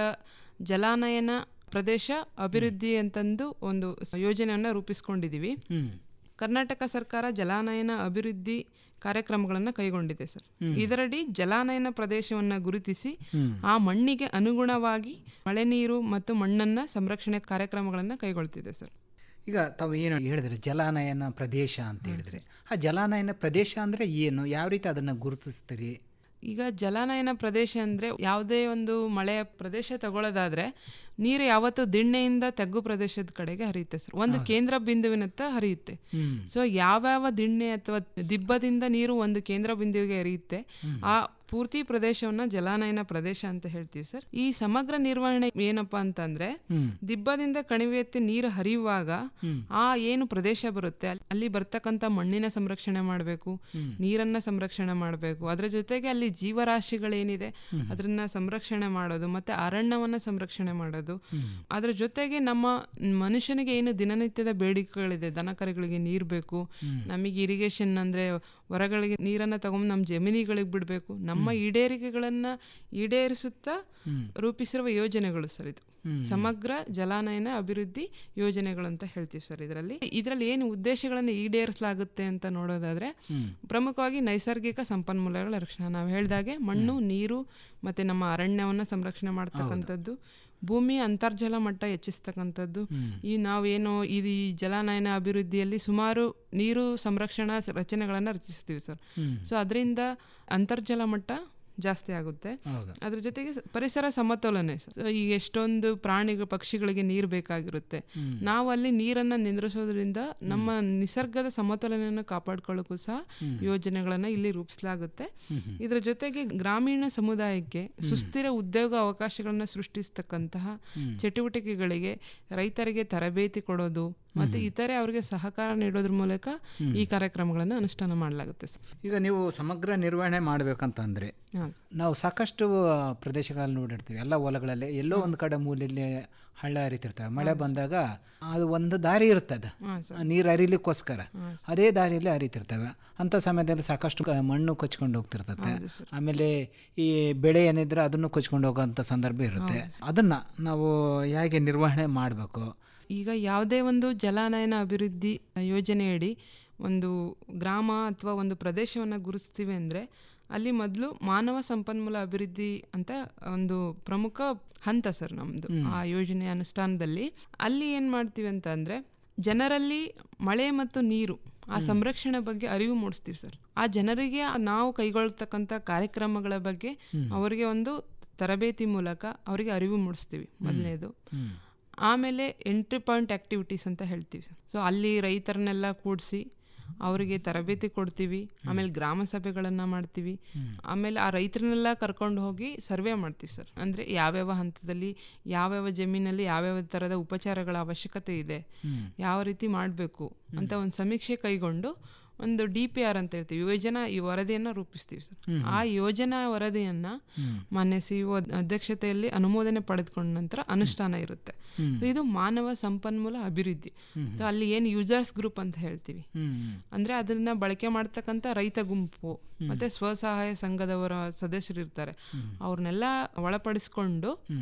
ಜಲಾನಯನ ಪ್ರದೇಶ ಅಭಿವೃದ್ಧಿ ಅಂತಂದು ಒಂದು ಯೋಜನೆಯನ್ನ ರೂಪಿಸ್ಕೊಂಡಿದೀವಿ
ಹ್ಮ್.
ಕರ್ನಾಟಕ ಸರ್ಕಾರ ಜಲಾನಯನ ಅಭಿವೃದ್ಧಿ ಕಾರ್ಯಕ್ರಮಗಳನ್ನು ಕೈಗೊಂಡಿದೆ ಸರ್
ಹ್ಮ್.
ಇದರಡಿ ಜಲಾನಯನ ಪ್ರದೇಶವನ್ನು ಗುರುತಿಸಿ
ಹ್ಮ್.
ಆ ಮಣ್ಣಿಗೆ ಅನುಗುಣವಾಗಿ ಮಳೆ ನೀರು ಮತ್ತು ಮಣ್ಣನ್ನ ಸಂರಕ್ಷಣೆ ಕಾರ್ಯಕ್ರಮಗಳನ್ನು ಕೈಗೊಳ್ತಿದೆ ಸರ್
ಈಗ ತಾವು ಏನು ಹೇಳಿದ್ರೆ ಜಲಾನಯನ ಪ್ರದೇಶ ಅಂತ ಹೇಳಿದ್ರೆ ಆ ಜಲಾನಯನ ಪ್ರದೇಶ ಅಂದ್ರೆ ಏನು ಯಾವ ರೀತಿ ಅದನ್ನ ಗುರುತಿಸ್ತೀರಿ
ಈಗ ಜಲಾನಯನ ಪ್ರದೇಶ ಅಂದ್ರೆ ಯಾವುದೇ ಒಂದು ಮಳೆಯ ಪ್ರದೇಶ ತಗೊಳ್ಳೋದಾದ್ರೆ ನೀರು ಯಾವತ್ತು ದಿಣ್ಣೆಯಿಂದ ತಗ್ಗು ಪ್ರದೇಶದ ಕಡೆಗೆ ಹರಿಯುತ್ತೆ ಸರ್ ಒಂದು ಕೇಂದ್ರ ಬಿಂದುವಿನತ್ತ ಹರಿಯುತ್ತೆ
ಹ್ಮ್.
ಸೊ ಯಾವ್ಯಾವ ದಿಣ್ಣೆ ಅಥವಾ ದಿಬ್ಬದಿಂದ ನೀರು ಒಂದು ಕೇಂದ್ರ ಬಿಂದುವಿಗೆ ಹರಿಯುತ್ತೆ ಆ ಪೂರ್ತಿ ಪ್ರದೇಶವನ್ನ ಜಲಾನಯನ ಪ್ರದೇಶ ಅಂತ ಹೇಳ್ತೀವಿ ಸರ್ ಈ ಸಮಗ್ರ ನಿರ್ವಹಣೆ ಏನಪ್ಪಾ ಅಂತಂದ್ರೆ
ಹ್ಮ್.
ದಿಬ್ಬದಿಂದ ಕಣಿವೆಯತ್ತೆ ನೀರು ಹರಿಯುವಾಗ
ಹ್ಮ್.
ಆ ಏನು ಪ್ರದೇಶ ಬರುತ್ತೆ ಅಲ್- ಅಲ್ಲಿ ಬರ್ತಕ್ಕಂಥ ಮಣ್ಣಿನ ಸಂರಕ್ಷಣೆ ಮಾಡಬೇಕು
ಹ್ಮ್.
ನೀರನ್ನ ಸಂರಕ್ಷಣೆ ಮಾಡಬೇಕು ಅದರ ಜೊತೆಗೆ ಅಲ್ಲಿ ಜೀವರಾಶಿಗಳೇನಿದೆ
ಹ್ಮ್.
ಅದನ್ನ ಸಂರಕ್ಷಣೆ ಮಾಡೋದು ಮತ್ತೆ ಅರಣ್ಯವನ್ನ ಸಂರಕ್ಷಣೆ ಮಾಡೋದು
ಹ್ಮ್.
ಅದರ ಜೊತೆಗೆ ನಮ್ಮ ಮನುಷ್ಯನಿಗೆ ಏನು ದಿನನಿತ್ಯದ ಬೇಡಿಕೆಗಳಿದೆ ದನಕರುಗಳಿಗೆ ನೀರು ಬೇಕು
ಹ್ಮ್.
ನಮಗೆ ಇರಿಗೇಷನ್ ಅಂದ್ರೆ ಹೊರಗಳಿಗೆ ನೀರನ್ನ ತಗೊಂಡು ನಮ್ಮ ಜಮೀನಿಗಳಿಗೆ ಬಿಡಬೇಕು ನಮ್ಮ ಈಡೇರಿಕೆಗಳನ್ನ ಈಡೇರಿಸುತ್ತಾ
ಹ್ಮ್.
ರೂಪಿಸಿರುವ ಯೋಜನೆಗಳು ಸರ್ ಇದು
ಹ್ಮ್.
ಸಮಗ್ರ ಜಲಾನಯನ ಅಭಿವೃದ್ಧಿ ಯೋಜನೆಗಳು ಅಂತ ಹೇಳ್ತೀವಿ ಸರ್ ಇದರಲ್ಲಿ ಇದರಲ್ಲಿ ಏನು ಉದ್ದೇಶಗಳನ್ನು ಈಡೇರಿಸಲಾಗುತ್ತೆ ಅಂತ ನೋಡೋದಾದ್ರೆ
ಹ್ಮ್.
ಪ್ರಮುಖವಾಗಿ ನೈಸರ್ಗಿಕ ಸಂಪನ್ಮೂಲಗಳ ರಕ್ಷಣೆ ನಾವು ಹೇಳ್ದಾಗೆ ಮಣ್ಣು ನೀರು ಮತ್ತೆ ನಮ್ಮ ಅರಣ್ಯವನ್ನ ಸಂರಕ್ಷಣೆ ಮಾಡ್ತಕ್ಕಂಥದ್ದು ಭೂಮಿಯ ಅಂತರ್ಜಲ ಮಟ್ಟ ಹೆಚ್ಚಿಸ್ತಕ್ಕಂಥದ್ದು
ಹ್ಮ್.
ಈ ನಾವೇನೋ ಇದು ಈ ಜಲಾನಯನ ಅಭಿವೃದ್ಧಿಯಲ್ಲಿ ಸುಮಾರು ನೀರು ಸಂರಕ್ಷಣಾ ಸ- ರಚನೆಗಳನ್ನ ರಚಿಸ್ತೀವಿ ಸರ್
ಹ್ಮ್.
ಸೊ ಅದರಿಂದ ಅಂತರ್ಜಲ ಮಟ್ಟ ಜಾಸ್ತಿ ಆಗುತ್ತೆ
ಹೌದು.
ಅದ್ರ ಜೊತೆಗೆ ಸ- ಪರಿಸರ ಸಮತೋಲನೆ ಸರ್. So, ಈಗ ಎಷ್ಟೊಂದು ಪ್ರಾಣಿಗಳು ಪಕ್ಷಿಗಳಿಗೆ ನೀರು ಬೇಕಾಗಿರುತ್ತೆ
ಹ್ಮ್.
ನಾವು ಅಲ್ಲಿ ನೀರನ್ನ ನಿಂದ್ರಿಸೋದ್ರಿಂದ ನಮ್ಮ ನಿಸರ್ಗದ ಸಮತೋಲನೆಯನ್ನು ಕಾಪಾಡ್ಕೊಳ್ಳೋಕ್ಕೂ ಸಹ
ಹ್ಮ್.
ಯೋಜನೆಗಳನ್ನ ಇಲ್ಲಿ ರೂಪಿಸಲಾಗುತ್ತೆ
ಹ್ಮ್ ಹ್ಮ್.
ಇದರ ಜೊತೆಗೆ ಗ್ರಾಮೀಣ ಸಮುದಾಯಕ್ಕೆ ಸುಸ್ಥಿರ ಉದ್ಯೋಗ ಅವಕಾಶಗಳನ್ನ ಸೃಷ್ಟಿಸ್ತಕ್ಕಂತಹ
ಹ್ಮ್.
ಚಟುವಟಿಕೆಗಳಿಗೆ ರೈತರಿಗೆ ತರಬೇತಿ ಕೊಡೋದು ಮತ್ತೆ ಇತರೆ ಅವರಿಗೆ ಸಹಕಾರ ನೀಡೋದ್ರ ಮೂಲಕ
ಹ್ಮ್.
ಈ ಕಾರ್ಯಕ್ರಮಗಳನ್ನು ಅನುಷ್ಠಾನ ಮಾಡಲಾಗುತ್ತೆ ಸರ್
ಈಗ ನೀವು ಸಮಗ್ರ ನಿರ್ವಹಣೆ ಮಾಡ್ಬೇಕಂತಂದ್ರೆ
ಹಾ.
ನಾವು ಸಾಕಷ್ಟು ಪ್ರದೇಶಗಳಲ್ಲಿ ನೋಡಿರ್ತೀವಿ ಎಲ್ಲ ಹೊಲಗಳಲ್ಲಿ ಎಲ್ಲೋ ಒಂದು ಕಡೆ ಮೂಲೆಯಲ್ಲಿ ಹಳ್ಳ ಹರಿತಿರ್ತವೆ ಮಳೆ ಬಂದಾಗ ಅದು ಒಂದು ದಾರಿ ಇರ್ತದೆ
ಹಾ, ಸರ್.
ನೀರು ಹರಿಲಿಕ್ಕೋಸ್ಕರ
ಹಾ,
ಅದೇ ದಾರಿಯಲ್ಲಿ ಹರಿತಿರ್ತವೆ ಅಂಥ ಸಮಯದಲ್ಲಿ ಸಾಕಷ್ಟು ಕ- ಮಣ್ಣು ಕೊಚ್ಕೊಂಡು ಹೋಗ್ತಿರ್ತತೆ
ಹೌದು ಸರ್.
ಆಮೇಲೆ ಈ ಬೆಳೆ ಏನಿದ್ರೆ ಅದನ್ನು ಕೊಚ್ಕೊಂಡು ಹೋಗೋಂಥ ಸಂದರ್ಭ ಇರುತ್ತೆ ಅದನ್ನ ನಾವು ಹೇಗೆ ನಿರ್ವಹಣೆ ಮಾಡಬೇಕು
ಈಗ ಯಾವುದೇ ಒಂದು ಜಲಾನಯನ ಅಭಿವೃದ್ಧಿ ಯೋಜನೆಯಡಿ ಒಂದು ಗ್ರಾಮ ಅಥವಾ ಒಂದು ಪ್ರದೇಶವನ್ನು ಗುರುತಿಸ್ತೀವಿ ಅಂದರೆ ಅಲ್ಲಿ ಮೊದಲು ಮಾನವ ಸಂಪನ್ಮೂಲ ಅಭಿವೃದ್ಧಿ ಅಂತ ಒಂದು ಪ್ರಮುಖ ಹಂತ ಸರ್ ನಮ್ಮದು
ಹ್ಮ್.
ಆ ಯೋಜನೆ ಅನುಷ್ಠಾನದಲ್ಲಿ ಅಲ್ಲಿ ಏನು ಮಾಡ್ತೀವಿ ಅಂತ ಅಂದರೆ ಜನರಲ್ಲಿ ಮಳೆ ಮತ್ತು ನೀರು ಆ ಸಂರಕ್ಷಣೆ ಬಗ್ಗೆ ಅರಿವು ಮೂಡಿಸ್ತೀವಿ ಸರ್ ಆ ಜನರಿಗೆ ನಾವು ಕೈಗೊಳ್ತಕ್ಕಂಥ ಕಾರ್ಯಕ್ರಮಗಳ ಬಗ್ಗೆ
ಹ್ಮ್.
ಅವರಿಗೆ ಒಂದು ತರಬೇತಿ ಮೂಲಕ ಅವರಿಗೆ ಅರಿವು ಮೂಡಿಸ್ತೀವಿ ಮೊದಲನೇದು
ಹ್ಮ್.
ಆಮೇಲೆ ಎಂಟ್ರಿ ಪಾಯಿಂಟ್ ಆಕ್ಟಿವಿಟೀಸ್ ಅಂತ ಹೇಳ್ತೀವಿ ಸೊ ಅಲ್ಲಿ ರೈತರನ್ನೆಲ್ಲ ಕೂಡಿಸಿ ಅವರಿಗೆ ತರಬೇತಿ ಕೊಡ್ತೀವಿ ಆಮೇಲೆ ಗ್ರಾಮ ಸಭೆಗಳನ್ನು ಮಾಡ್ತೀವಿ ಆಮೇಲೆ ಆ ರೈತರನ್ನೆಲ್ಲ ಕರ್ಕೊಂಡು ಹೋಗಿ ಸರ್ವೆ ಮಾಡ್ತೀವಿ ಸರ್ ಅಂದರೆ ಯಾವ್ಯಾವ ಹಂತದಲ್ಲಿ ಯಾವ್ಯಾವ ಜಮೀನಲ್ಲಿ ಯಾವ್ಯಾವ ಥರದ ಉಪಚಾರಗಳ ಅವಶ್ಯಕತೆ ಇದೆ
ಹ್ಮ್.
ಯಾವ ರೀತಿ ಮಾಡಬೇಕು ಅಂತ ಒಂದು ಸಮೀಕ್ಷೆ ಕೈಗೊಂಡು ಒಂದು ಡಿ ಪಿ ಆರ್ ಅಂತ ಹೇಳ್ತೀವಿ ಯೋಜನಾ ಈ ವರದಿಯನ್ನು ರೂಪಿಸ್ತೀವಿ ಸರ್
ಹ್ಮ್.
ಆ ಯೋಜನಾ ವರದಿಯನ್ನ
ಹ್ಮ್.
ಮಾನ್ಯ ಸಿ ಅಧ್ಯಕ್ಷತೆಯಲ್ಲಿ ಅನುಮೋದನೆ ಪಡೆದುಕೊಂಡ ನಂತರ ಅನುಷ್ಠಾನ ಇರುತ್ತೆ
ಹ್ಮ್.
So ಇದು ಮಾನವ ಸಂಪನ್ಮೂಲ ಅಭಿವೃದ್ಧಿ
ಹ್ಮ್.
So ಅಲ್ಲಿ ಏನು ಯೂಸರ್ಸ್ ಗ್ರೂಪ್ ಅಂತ ಹೇಳ್ತೀವಿ
ಹ್ಮ್.
ಅಂದ್ರೆ ಅದನ್ನ ಬಳಕೆ ಮಾಡ್ತಕ್ಕಂಥ ರೈತ ಗುಂಪು ಮತ್ತೆ ಸ್ವಸಹಾಯ ಸಂಘದವರ ಸದಸ್ಯರು ಇರ್ತಾರೆ ಅವ್ರನ್ನೆಲ್ಲ ಒಳಪಡಿಸ್ಕೊಂಡು
ಹ್ಮ್.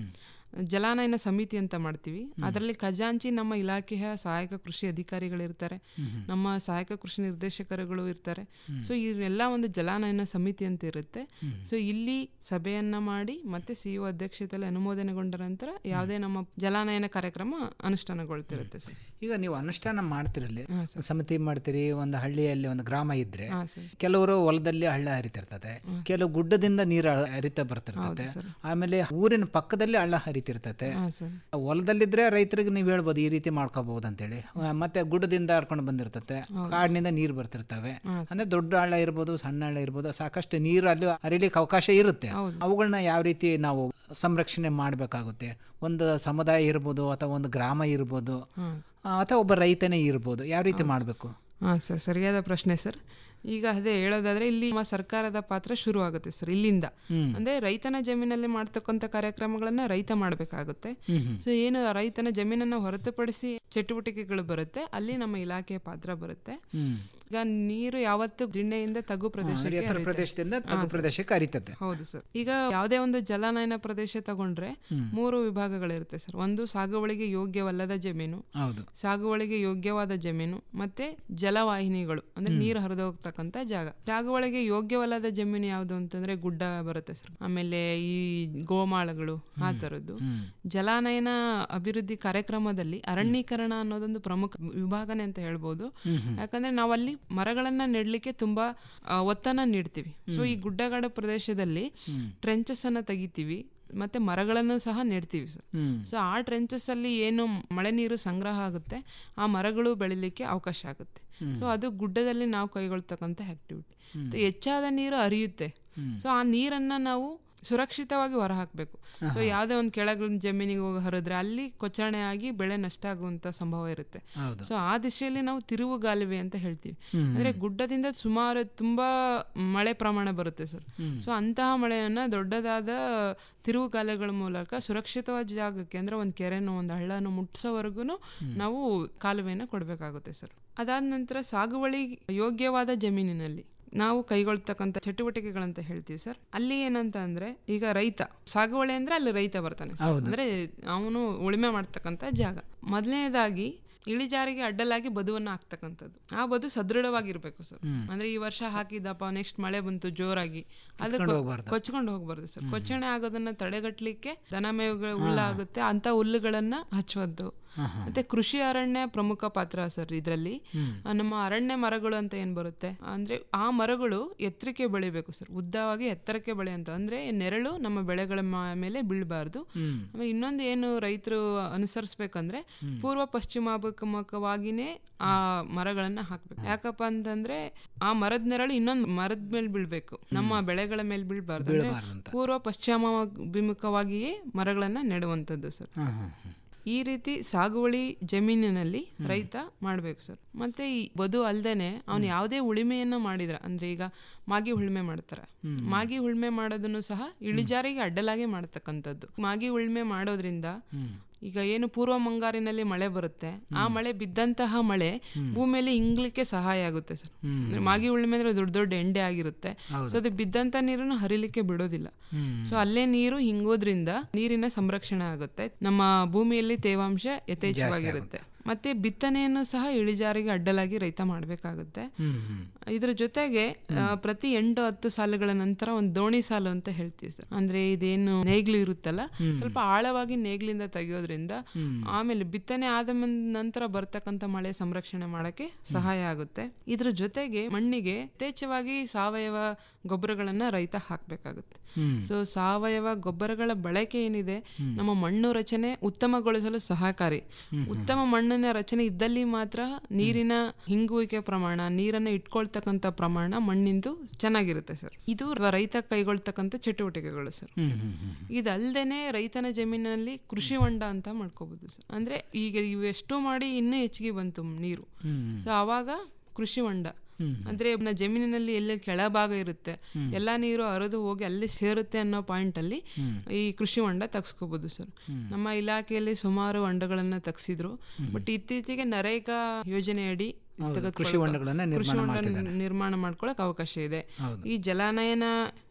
ಜಲಾನಯನ ಸಮಿತಿ ಅಂತ ಮಾಡ್ತೀವಿ ಅದರಲ್ಲಿ ಖಜಾಂಚಿ ನಮ್ಮ ಇಲಾಖೆಯ ಸಹಾಯಕ ಕೃಷಿ ಅಧಿಕಾರಿಗಳಿರ್ತಾರೆ ನಮ್ಮ ಸಹಾಯಕ ಕೃಷಿ ನಿರ್ದೇಶಕರುಗಳು ಇರ್ತಾರೆ ಸೊ ಇವರೆಲ್ಲ ಒಂದು ಜಲಾನಯನ ಸಮಿತಿ ಅಂತ ಇರುತ್ತೆ ಸೊ ಇಲ್ಲಿ ಸಭೆಯನ್ನ ಮಾಡಿ ಮತ್ತೆ ಸಿಇಒ ಅಧ್ಯಕ್ಷತೆಯಲ್ಲಿ ಅನುಮೋದನೆಗೊಂಡ ನಂತರ ಯಾವುದೇ ನಮ್ಮ ಜಲಾನಯನ ಕಾರ್ಯಕ್ರಮ ಅನುಷ್ಠಾನಗೊಳ್ತಿರುತ್ತೆ ಸರ್
ಈಗ ನೀವು ಅನುಷ್ಠಾನ ಮಾಡ್ತಿರಲ್ಲಿ ಸಮಿತಿ ಮಾಡ್ತೀರಿ ಒಂದು ಹಳ್ಳಿಯಲ್ಲಿ ಒಂದು ಗ್ರಾಮ ಇದ್ರೆ
ಹಾ, ಸರ್.
ಕೆಲವರು ಹೊಲದಲ್ಲಿ ಹಳ್ಳ ಹರಿತಿರ್ತದೆ ಕೆಲವು ಗುಡ್ಡದಿಂದ ನೀರು ಹರಿತಾ ಬರ್ತಿರ್ತದೆ ಆಮೇಲೆ ಊರಿನ ಪಕ್ಕದಲ್ಲಿ ಹಳ್ಳ ಹರಿತಿರ್ತತೆ
ಹಾ, ಸರ್.
ಹೊಲದಲ್ಲಿದ್ರೆ ರೈತರಿಗೆ ನೀವು ಹೇಳ್ಬೋದು ಈ ರೀತಿ ಮಾಡ್ಕೋಬಹುದು ಅಂತೇಳಿ ಆ, ಮತ್ತೆ ಗುಡ್ಡದಿಂದ ಹರ್ಕೊಂಡು ಬಂದಿರ್ತತೆ ಕಾಡಿನಿಂದ ನೀರು ಬರ್ತಿರ್ತವೆ ಅಂದ್ರೆ ದೊಡ್ಡ ಹಳ್ಳ ಇರ್ಬೋದು ಸಣ್ಣ ಹಳ್ಳ ಇರ್ಬೋದು ಸಾಕಷ್ಟು ನೀರು ಅಲ್ಲಿ ಹರಿಲಿಕ್ಕೆ ಅವಕಾಶ ಇರುತ್ತೆ ಅವುಗಳನ್ನ ಯಾವ ರೀತಿ ನಾವು ಸಂರಕ್ಷಣೆ ಮಾಡಬೇಕಾಗುತ್ತೆ ಒಂದು ಸಮುದಾಯ ಇರ್ಬೋದು ಅಥವಾ ಒಂದು ಗ್ರಾಮ ಇರ್ಬೋದು ಆ, ಅಥವಾ ಒಬ್ಬ ರೈತನೇ ಇರ್ಬೋದು ಯಾವ ರೀತಿ ಮಾಡಬೇಕು
ಹಾಂ ಸರ್ ಸರಿಯಾದ ಪ್ರಶ್ನೆ ಸರ್ ಈಗ ಅದೇ ಹೇಳೋದಾದ್ರೆ ಇಲ್ಲಿ ನಮ್ಮ ಸರ್ಕಾರದ ಪಾತ್ರ ಶುರು ಆಗುತ್ತೆ ಸರ್ ಇಲ್ಲಿಂದ
ಹ್ಮ್.
ಅಂದ್ರೆ ರೈತನ ಜಮೀನಲ್ಲಿ ಮಾಡ್ತಕ್ಕಂಥ ಕಾರ್ಯಕ್ರಮಗಳನ್ನ ರೈತ ಮಾಡಬೇಕಾಗುತ್ತೆ ಸೊ ಏನು ರೈತನ ಜಮೀನನ್ನ ಹೊರತುಪಡಿಸಿ ಚಟುವಟಿಕೆಗಳು ಬರುತ್ತೆ ಅಲ್ಲಿ ನಮ್ಮ ಇಲಾಖೆಯ ಪಾತ್ರ ಬರುತ್ತೆ
ಹ್ಮ್.
ಈಗ ನೀರು ಯಾವತ್ತು ಜಿಣ್ಣೆಯಿಂದ ತಗ್ಗು ಪ್ರದೇಶಕ್ಕೆ
ಎತ್ತರ
ಹರಿಯುತ್ತೆ.
ಪ್ರದೇಶದಿಂದ
ಹಾ,
ತಗ್ಗು
ಸರ್.
ಪ್ರದೇಶಕ್ಕೆ ಹರಿತದೆ
ಹೌದು ಸರ್ ಈಗ ಯಾವುದೇ ಒಂದು ಜಲಾನಯನ ಪ್ರದೇಶ ತಗೊಂಡ್ರೆ
ಹ್ಮ್.
ಮೂರು ವಿಭಾಗಗಳಿರುತ್ತೆ ಸರ್ ಒಂದು ಸಾಗುವಳಿಗೆ ಯೋಗ್ಯವಲ್ಲದ ಜಮೀನು
ಹೌದು
ಸಾಗುವಳಿಗೆ ಯೋಗ್ಯವಾದ ಜಮೀನು ಮತ್ತೆ ಜಲವಾಹಿನಿಗಳು ಅಂದ್ರೆ ನೀರು ಹರಿದು ಹೋಗ್ತಕ್ಕಂಥ ಜಾಗ ಸಾಗುವಳಿಗೆ ಯೋಗ್ಯವಲ್ಲದ ಜಮೀನು ಯಾವುದು ಅಂತಂದ್ರೆ ಗುಡ್ಡ ಬರುತ್ತೆ ಸರ್ ಆಮೇಲೆ ಈ ಗೋಮಾಳಗಳು ಆ ತರದ್ದು ಜಲಾನಯನ ಅಭಿವೃದ್ಧಿ ಕಾರ್ಯಕ್ರಮದಲ್ಲಿ ಅರಣ್ಯೀಕರಣ ಅನ್ನೋದೊಂದು ಪ್ರಮುಖ ವಿಭಾಗನೆ ಅಂತ ಹೇಳ್ಬೋದು ಯಾಕಂದ್ರೆ ನಾವಲ್ಲಿ ಮರಗಳನ್ನ ನೆಡ್ಲಿಕ್ಕೆ ತುಂಬಾ ಆ, ಒತ್ತನ್ನ ನೀಡ್ತೀವಿ ಸೊ ಈ ಗುಡ್ಡಗಾಡು ಪ್ರದೇಶದಲ್ಲಿ ಟ್ರೆಂಚಸ್ ಅನ್ನ ತೆಗಿತೀವಿ ಮತ್ತೆ ಮರಗಳನ್ನು ಸಹ ನೆಡ್ತೀವಿ ಸರ್
ಹ್ಮ್.
ಸೊ ಆ ಟ್ರೆಂಚಸ್ ಅಲ್ಲಿ ಏನು ಮಳೆ ನೀರು ಸಂಗ್ರಹ ಆಗುತ್ತೆ ಆ ಮರಗಳು ಬೆಳಿಲಿಕ್ಕೆ ಅವಕಾಶ ಆಗುತ್ತೆ ಸೊ ಅದು ಗುಡ್ಡದಲ್ಲಿ ನಾವು ಕೈಗೊಳ್ತಕ್ಕಂಥ ಆಕ್ಟಿವಿಟಿ ಹೆಚ್ಚಾದ ನೀರು ಹರಿಯುತ್ತೆ ಸೊ ಆ ನೀರನ್ನ ನಾವು ಸುರಕ್ಷಿತವಾಗಿ ಹೊರಹಾಕಬೇಕು ಸೊ ಯಾವುದೇ ಒಂದು ಕೆಳಗಿನ ಜಮೀನಿಗೆ ಹೋಗಿ ಹರಿದ್ರೆ ಅಲ್ಲಿ ಕೊಚ್ಚರಣೆ ಆಗಿ ಬೆಳೆ ನಷ್ಟ ಆಗುವಂತ ಸಂಭವ ಇರುತ್ತೆ
ಹೌದು.
ಸೊ ಆ ದಿಶೆಯಲ್ಲಿ ನಾವು ತಿರುವುಗಾಲುವೆ ಅಂತ ಹೇಳ್ತೀವಿ
ಹ್ಮ್.
ಅಂದ್ರೆ ಗುಡ್ಡದಿಂದ ಸುಮಾರು ತುಂಬಾ ಮಳೆ ಪ್ರಮಾಣ ಬರುತ್ತೆ ಸರ್
ಹ್ಮ್.
ಸೊ ಅಂತಹ ಮಳೆಯನ್ನ ದೊಡ್ಡದಾದ ತಿರುವುಗಾಲೆಗಳ ಮೂಲಕ ಸುರಕ್ಷಿತವಾದ ಜಾಗಕ್ಕೆ ಅಂದ್ರೆ ಒಂದು ಕೆರೆನೋ ಒಂದು ಹಳ್ಳನೋ ಮುಟ್ಸೋವರೆಗೂ ನಾವು ಕಾಲುವೆನ ಕೊಡಬೇಕಾಗುತ್ತೆ ಸರ್ ಅದಾದ ನಂತರ ಸಾಗುವಳಿ ಯೋಗ್ಯವಾದ ಜಮೀನಿನಲ್ಲಿ ನಾವು ಕೈಗೊಳ್ತಕ್ಕಂಥ ಚಟುವಟಿಕೆಗಳಂತ ಹೇಳ್ತೀವಿ ಸರ್ ಅಲ್ಲಿ ಏನಂತ ಅಂದ್ರೆ ಈಗ ರೈತ ಸಾಗುವಳಿ ಅಂದ್ರೆ ಅಲ್ಲಿ ರೈತ ಬರ್ತಾನೆ ಸರ್.
ಹೌದು.
ಅಂದ್ರೆ ಅವನು ಉಳುಮೆ ಮಾಡ್ತಕ್ಕಂಥ ಜಾಗ ಮೊದಲನೇದಾಗಿ ಇಳಿಜಾರಿಗೆ ಅಡ್ಡಲಾಗಿ ಬದುವನ್ನ ಹಾಕ್ತಕ್ಕಂಥದ್ದು ಆ ಬದು ಸದೃಢವಾಗಿರ್ಬೇಕು ಸರ್
ಹ್ಮ್.
ಅಂದ್ರೆ ಈ ವರ್ಷ ಹಾಕಿದಪ್ಪ ನೆಕ್ಸ್ಟ್ ಮಳೆ ಬಂತು ಜೋರಾಗಿ ಅದು
ಕಿತ್ಕೊಂಡು ಹೋಗ್ಬಾರ್ದು.
ಕೊಚ್ಕೊಂಡು ಹೋಗ್ಬಾರ್ದು ಸರ್ ಕೊಚ್ಚಣೆ ಆಗೋದನ್ನ ತಡೆಗಟ್ಟಲಿಕ್ಕೆ ದನ ಮೇವುಗಳ ಹುಲ್ಲು ಆಗುತ್ತೆ ಅಂತ ಹುಲ್ಲುಗಳನ್ನ ಹಚ್ಚುವುದು ಮತ್ತೆ ಕೃಷಿ ಅರಣ್ಯ ಪ್ರಮುಖ ಪಾತ್ರ ಸರ್ ಇದರಲ್ಲಿ ನಮ್ಮ ಅರಣ್ಯ ಮರಗಳು ಅಂತ ಏನ್ ಬರುತ್ತೆ ಅಂದ್ರೆ ಆ ಮರಗಳು ಎತ್ತರಕ್ಕೆ ಬೆಳಿಬೇಕು ಸರ್ ಉದ್ದವಾಗಿ ಎತ್ತರಕ್ಕೆ ಬೆಳೆಯಂತ ಅಂದ್ರೆ ನೆರಳು ನಮ್ಮ ಬೆಳೆಗಳ ಮ- ಮೇಲೆ ಬೀಳಬಾರ್ದು
ಹ್ಮ್.
ಆಮೇಲೆ ಇನ್ನೊಂದು ಏನು ರೈತರು ಅನುಸರಿಸ್ಬೇಕಂದ್ರೆ ಪೂರ್ವ ಪಶ್ಚಿಮಾಭಿಮುಖವಾಗಿನೇ ಆ ಮರಗಳನ್ನ ಹಾಕ್ಬೇಕು ಯಾಕಪ್ಪ ಅಂತಂದ್ರೆ ಆ ಮರದ ನೆರಳು ಇನ್ನೊಂದು ಮರದ ಮೇಲೆ ಬೀಳ್ಬೇಕು ನಮ್ಮ ಬೆಳೆಗಳ ಮೇಲೆ ಬೀಳ್ಬಾರ್ದು ಅಂದ್ರೆ
ಬೀಳ್ಬಾರ್ದು ಅಂತ.
ಪೂರ್ವ ಪಶ್ಚಿಮಾಭಿಮುಖವಾಗಿಯೇ ಮರಗಳನ್ನ ನೆಡುವಂಥದ್ದು ಸರ್
ಹಾ, ಹಾ, ಹಾ.
ಈ ರೀತಿ ಸಾಗುವಳಿ ಜಮೀನಿನಲ್ಲಿ ರೈತ ಮಾಡ್ಬೇಕು ಸರ್ ಮತ್ತೆ ಈ ಬದು ಅಲ್ದೇನೆ ಅವನು ಯಾವುದೇ ಉಳಿಮೆಯನ್ನ ಮಾಡಿದ್ರ ಅಂದ್ರೆ ಈಗ ಮಾಗಿ ಉಳ್ಮೆ ಮಾಡ್ತಾರೆ ಮಾಗಿ ಉಳ್ಮೆ ಮಾಡೋದನ್ನು ಸಹ ಇಳಿಜಾರಿಗೆ ಅಡ್ಡಲಾಗಿ ಮಾಡತಕ್ಕಂಥದ್ದು ಮಾಗಿ ಉಳ್ಮೆ ಮಾಡೋದ್ರಿಂದ ಈಗ ಏನು ಪೂರ್ವ ಮುಂಗಾರಿನಲ್ಲಿ ಮಳೆ ಬರುತ್ತೆ ಆ ಮಳೆ ಬಿದ್ದಂತಹ ಮಳೆ ಭೂಮಿಯಲ್ಲಿ ಇಂಗ್ಲಿಕ್ಕೆ ಸಹಾಯ ಆಗುತ್ತೆ ಸರ್ ಅಂದ್ರೆ ಮಾಗಿ ಉಳ್ಮೆ ಅಂದ್ರೆ ದೊಡ್ಡ ದೊಡ್ಡ ಎಂಡೆ ಆಗಿರುತ್ತೆ ಸೊ ಅದು ಬಿದ್ದಂತ ನೀರನ್ನು ಹರಿಲಿಕ್ಕೆ ಬಿಡೋದಿಲ್ಲ ಸೊ ಅಲ್ಲೇ ನೀರು ಹಿಂಗೋದ್ರಿಂದ ನೀರಿನ ಸಂರಕ್ಷಣೆ ಆಗುತ್ತೆ ನಮ್ಮ ಭೂಮಿಯಲ್ಲಿ ತೇವಾಂಶ ಯಥೇಚ್ಛವಾಗಿರುತ್ತೆ ಮತ್ತೆ ಬಿತ್ತನೆಯನ್ನು ಸಹ ಇಳಿಜಾರಿಗೆ ಅಡ್ಡಲಾಗಿ ರೈತ ಮಾಡಬೇಕಾಗುತ್ತೆ
ಹ್ಮ್, ಹ್ಮ್.
ಇದ್ರ ಜೊತೆಗೆ ಆ, ಪ್ರತಿ ಎಂಟು ಹತ್ತು ಸಾಲುಗಳ ನಂತರ ಒಂದು ದೋಣಿ ಸಾಲು ಅಂತ ಹೇಳ್ತೀವಿ ಸರ್ ಅಂದ್ರೆ ಇದೇನು ನೇಗ್ಲು ಇರುತ್ತಲ್ಲ ಸ್ವಲ್ಪ ಆಳವಾಗಿ ನೇಗ್ಲಿಂದ ತೆಗೆಯೋದ್ರಿಂದ ಆಮೇಲೆ ಬಿತ್ತನೆ ಆದ ಮನ್- ನಂತರ ಬರ್ತಕ್ಕಂಥ ಮಳೆ ಸಂರಕ್ಷಣೆ ಮಾಡಕ್ಕೆ ಸಹಾಯ ಆಗುತ್ತೆ ಇದ್ರ ಜೊತೆಗೆ ಮಣ್ಣಿಗೆ ಯಥೇಚ್ಛವಾಗಿ ಸಾವಯವ ಗೊಬ್ಬರಗಳನ್ನ ರೈತ ಹಾಕ್ಬೇಕಾಗುತ್ತೆ
ಹ್ಮ್.
ಸೊ ಸಾವಯವ ಗೊಬ್ಬರಗಳ ಬಳಕೆ ಏನಿದೆ ನಮ್ಮ ಮಣ್ಣು ರಚನೆ ಉತ್ತಮಗೊಳಿಸಲು ಸಹಕಾರಿ ಉತ್ತಮ ಮಣ್ಣಿನ ರಚನೆ ಇದ್ದಲ್ಲಿ ಮಾತ್ರ ನೀರಿನ ಹಿಂಗುವಿಕೆ ಪ್ರಮಾಣ ನೀರನ್ನ ಇಟ್ಕೊಳ್ತಕ್ಕಂಥ ಪ್ರಮಾಣ ಮಣ್ಣಿಂದು ಚೆನ್ನಾಗಿರುತ್ತೆ ಸರ್ ಇದು ರೈತ ಕೈಗೊಳ್ತಕ್ಕಂಥ ಚಟುವಟಿಕೆಗಳು ಸರ್
ಹ್ಮ್, ಹ್ಮ್, ಹ್ಮ್.
ಇದಲ್ದೇನೆ ರೈತನ ಜಮೀನಿನಲ್ಲಿ ಕೃಷಿ ಹೊಂಡ ಅಂತ ಮಾಡ್ಕೋಬಹುದು ಸರ್ ಅಂದ್ರೆ ಈಗ ಇವೆಷ್ಟು ಮಾಡಿ ಇನ್ನೂ ಹೆಚ್ಚಿಗೆ ಬಂತು ನೀರು
ಹ್ಮ್.
ಸೊ ಅವಾಗ ಕೃಷಿ ಹೊಂಡ ಅಂದ್ರೆ ನ ಜಮೀನಿನಲ್ಲಿ ಎಲ್ಲಿ ಕೆಳಭಾಗ ಇರುತ್ತೆ ಎಲ್ಲಾ ನೀರು ಹರಿದು ಹೋಗಿ ಅಲ್ಲಿ ಸೇರುತ್ತೆ ಅನ್ನೋ ಪಾಯಿಂಟ್ ಅಲ್ಲಿ ಈ ಕೃಷಿ ಹೊಂಡ ತಗ್ಸ್ಕೋಬಹುದು ಸರ್ ನಮ್ಮ ಇಲಾಖೆಯಲ್ಲಿ ಸುಮಾರು ಹೊಂಡಗಳನ್ನ ತಗ್ಸಿದ್ರು ಬಟ್ ಇತ್ತೀಚೆಗೆ ನರೇಗಾ ಯೋಜನೆಯಡಿ
ಹೌದು,
ತೆಗೆದುಕೊಳ್ಳೋ-
ಕೃಷಿ ಹೊಂಡಗಳನ್ನ
ಕೃಷಿ
ನಿರ್ಮಾಣ
ಹೊಂಡ
ಮಾಡ್ತಿದ್ದಾರೆ.
ನಿರ್ಮಾಣ ಮಾಡ್ಕೊಳಕ್ ಅವಕಾಶ ಇದೆ
ಹೌದು.
ಈ ಜಲಾನಯನ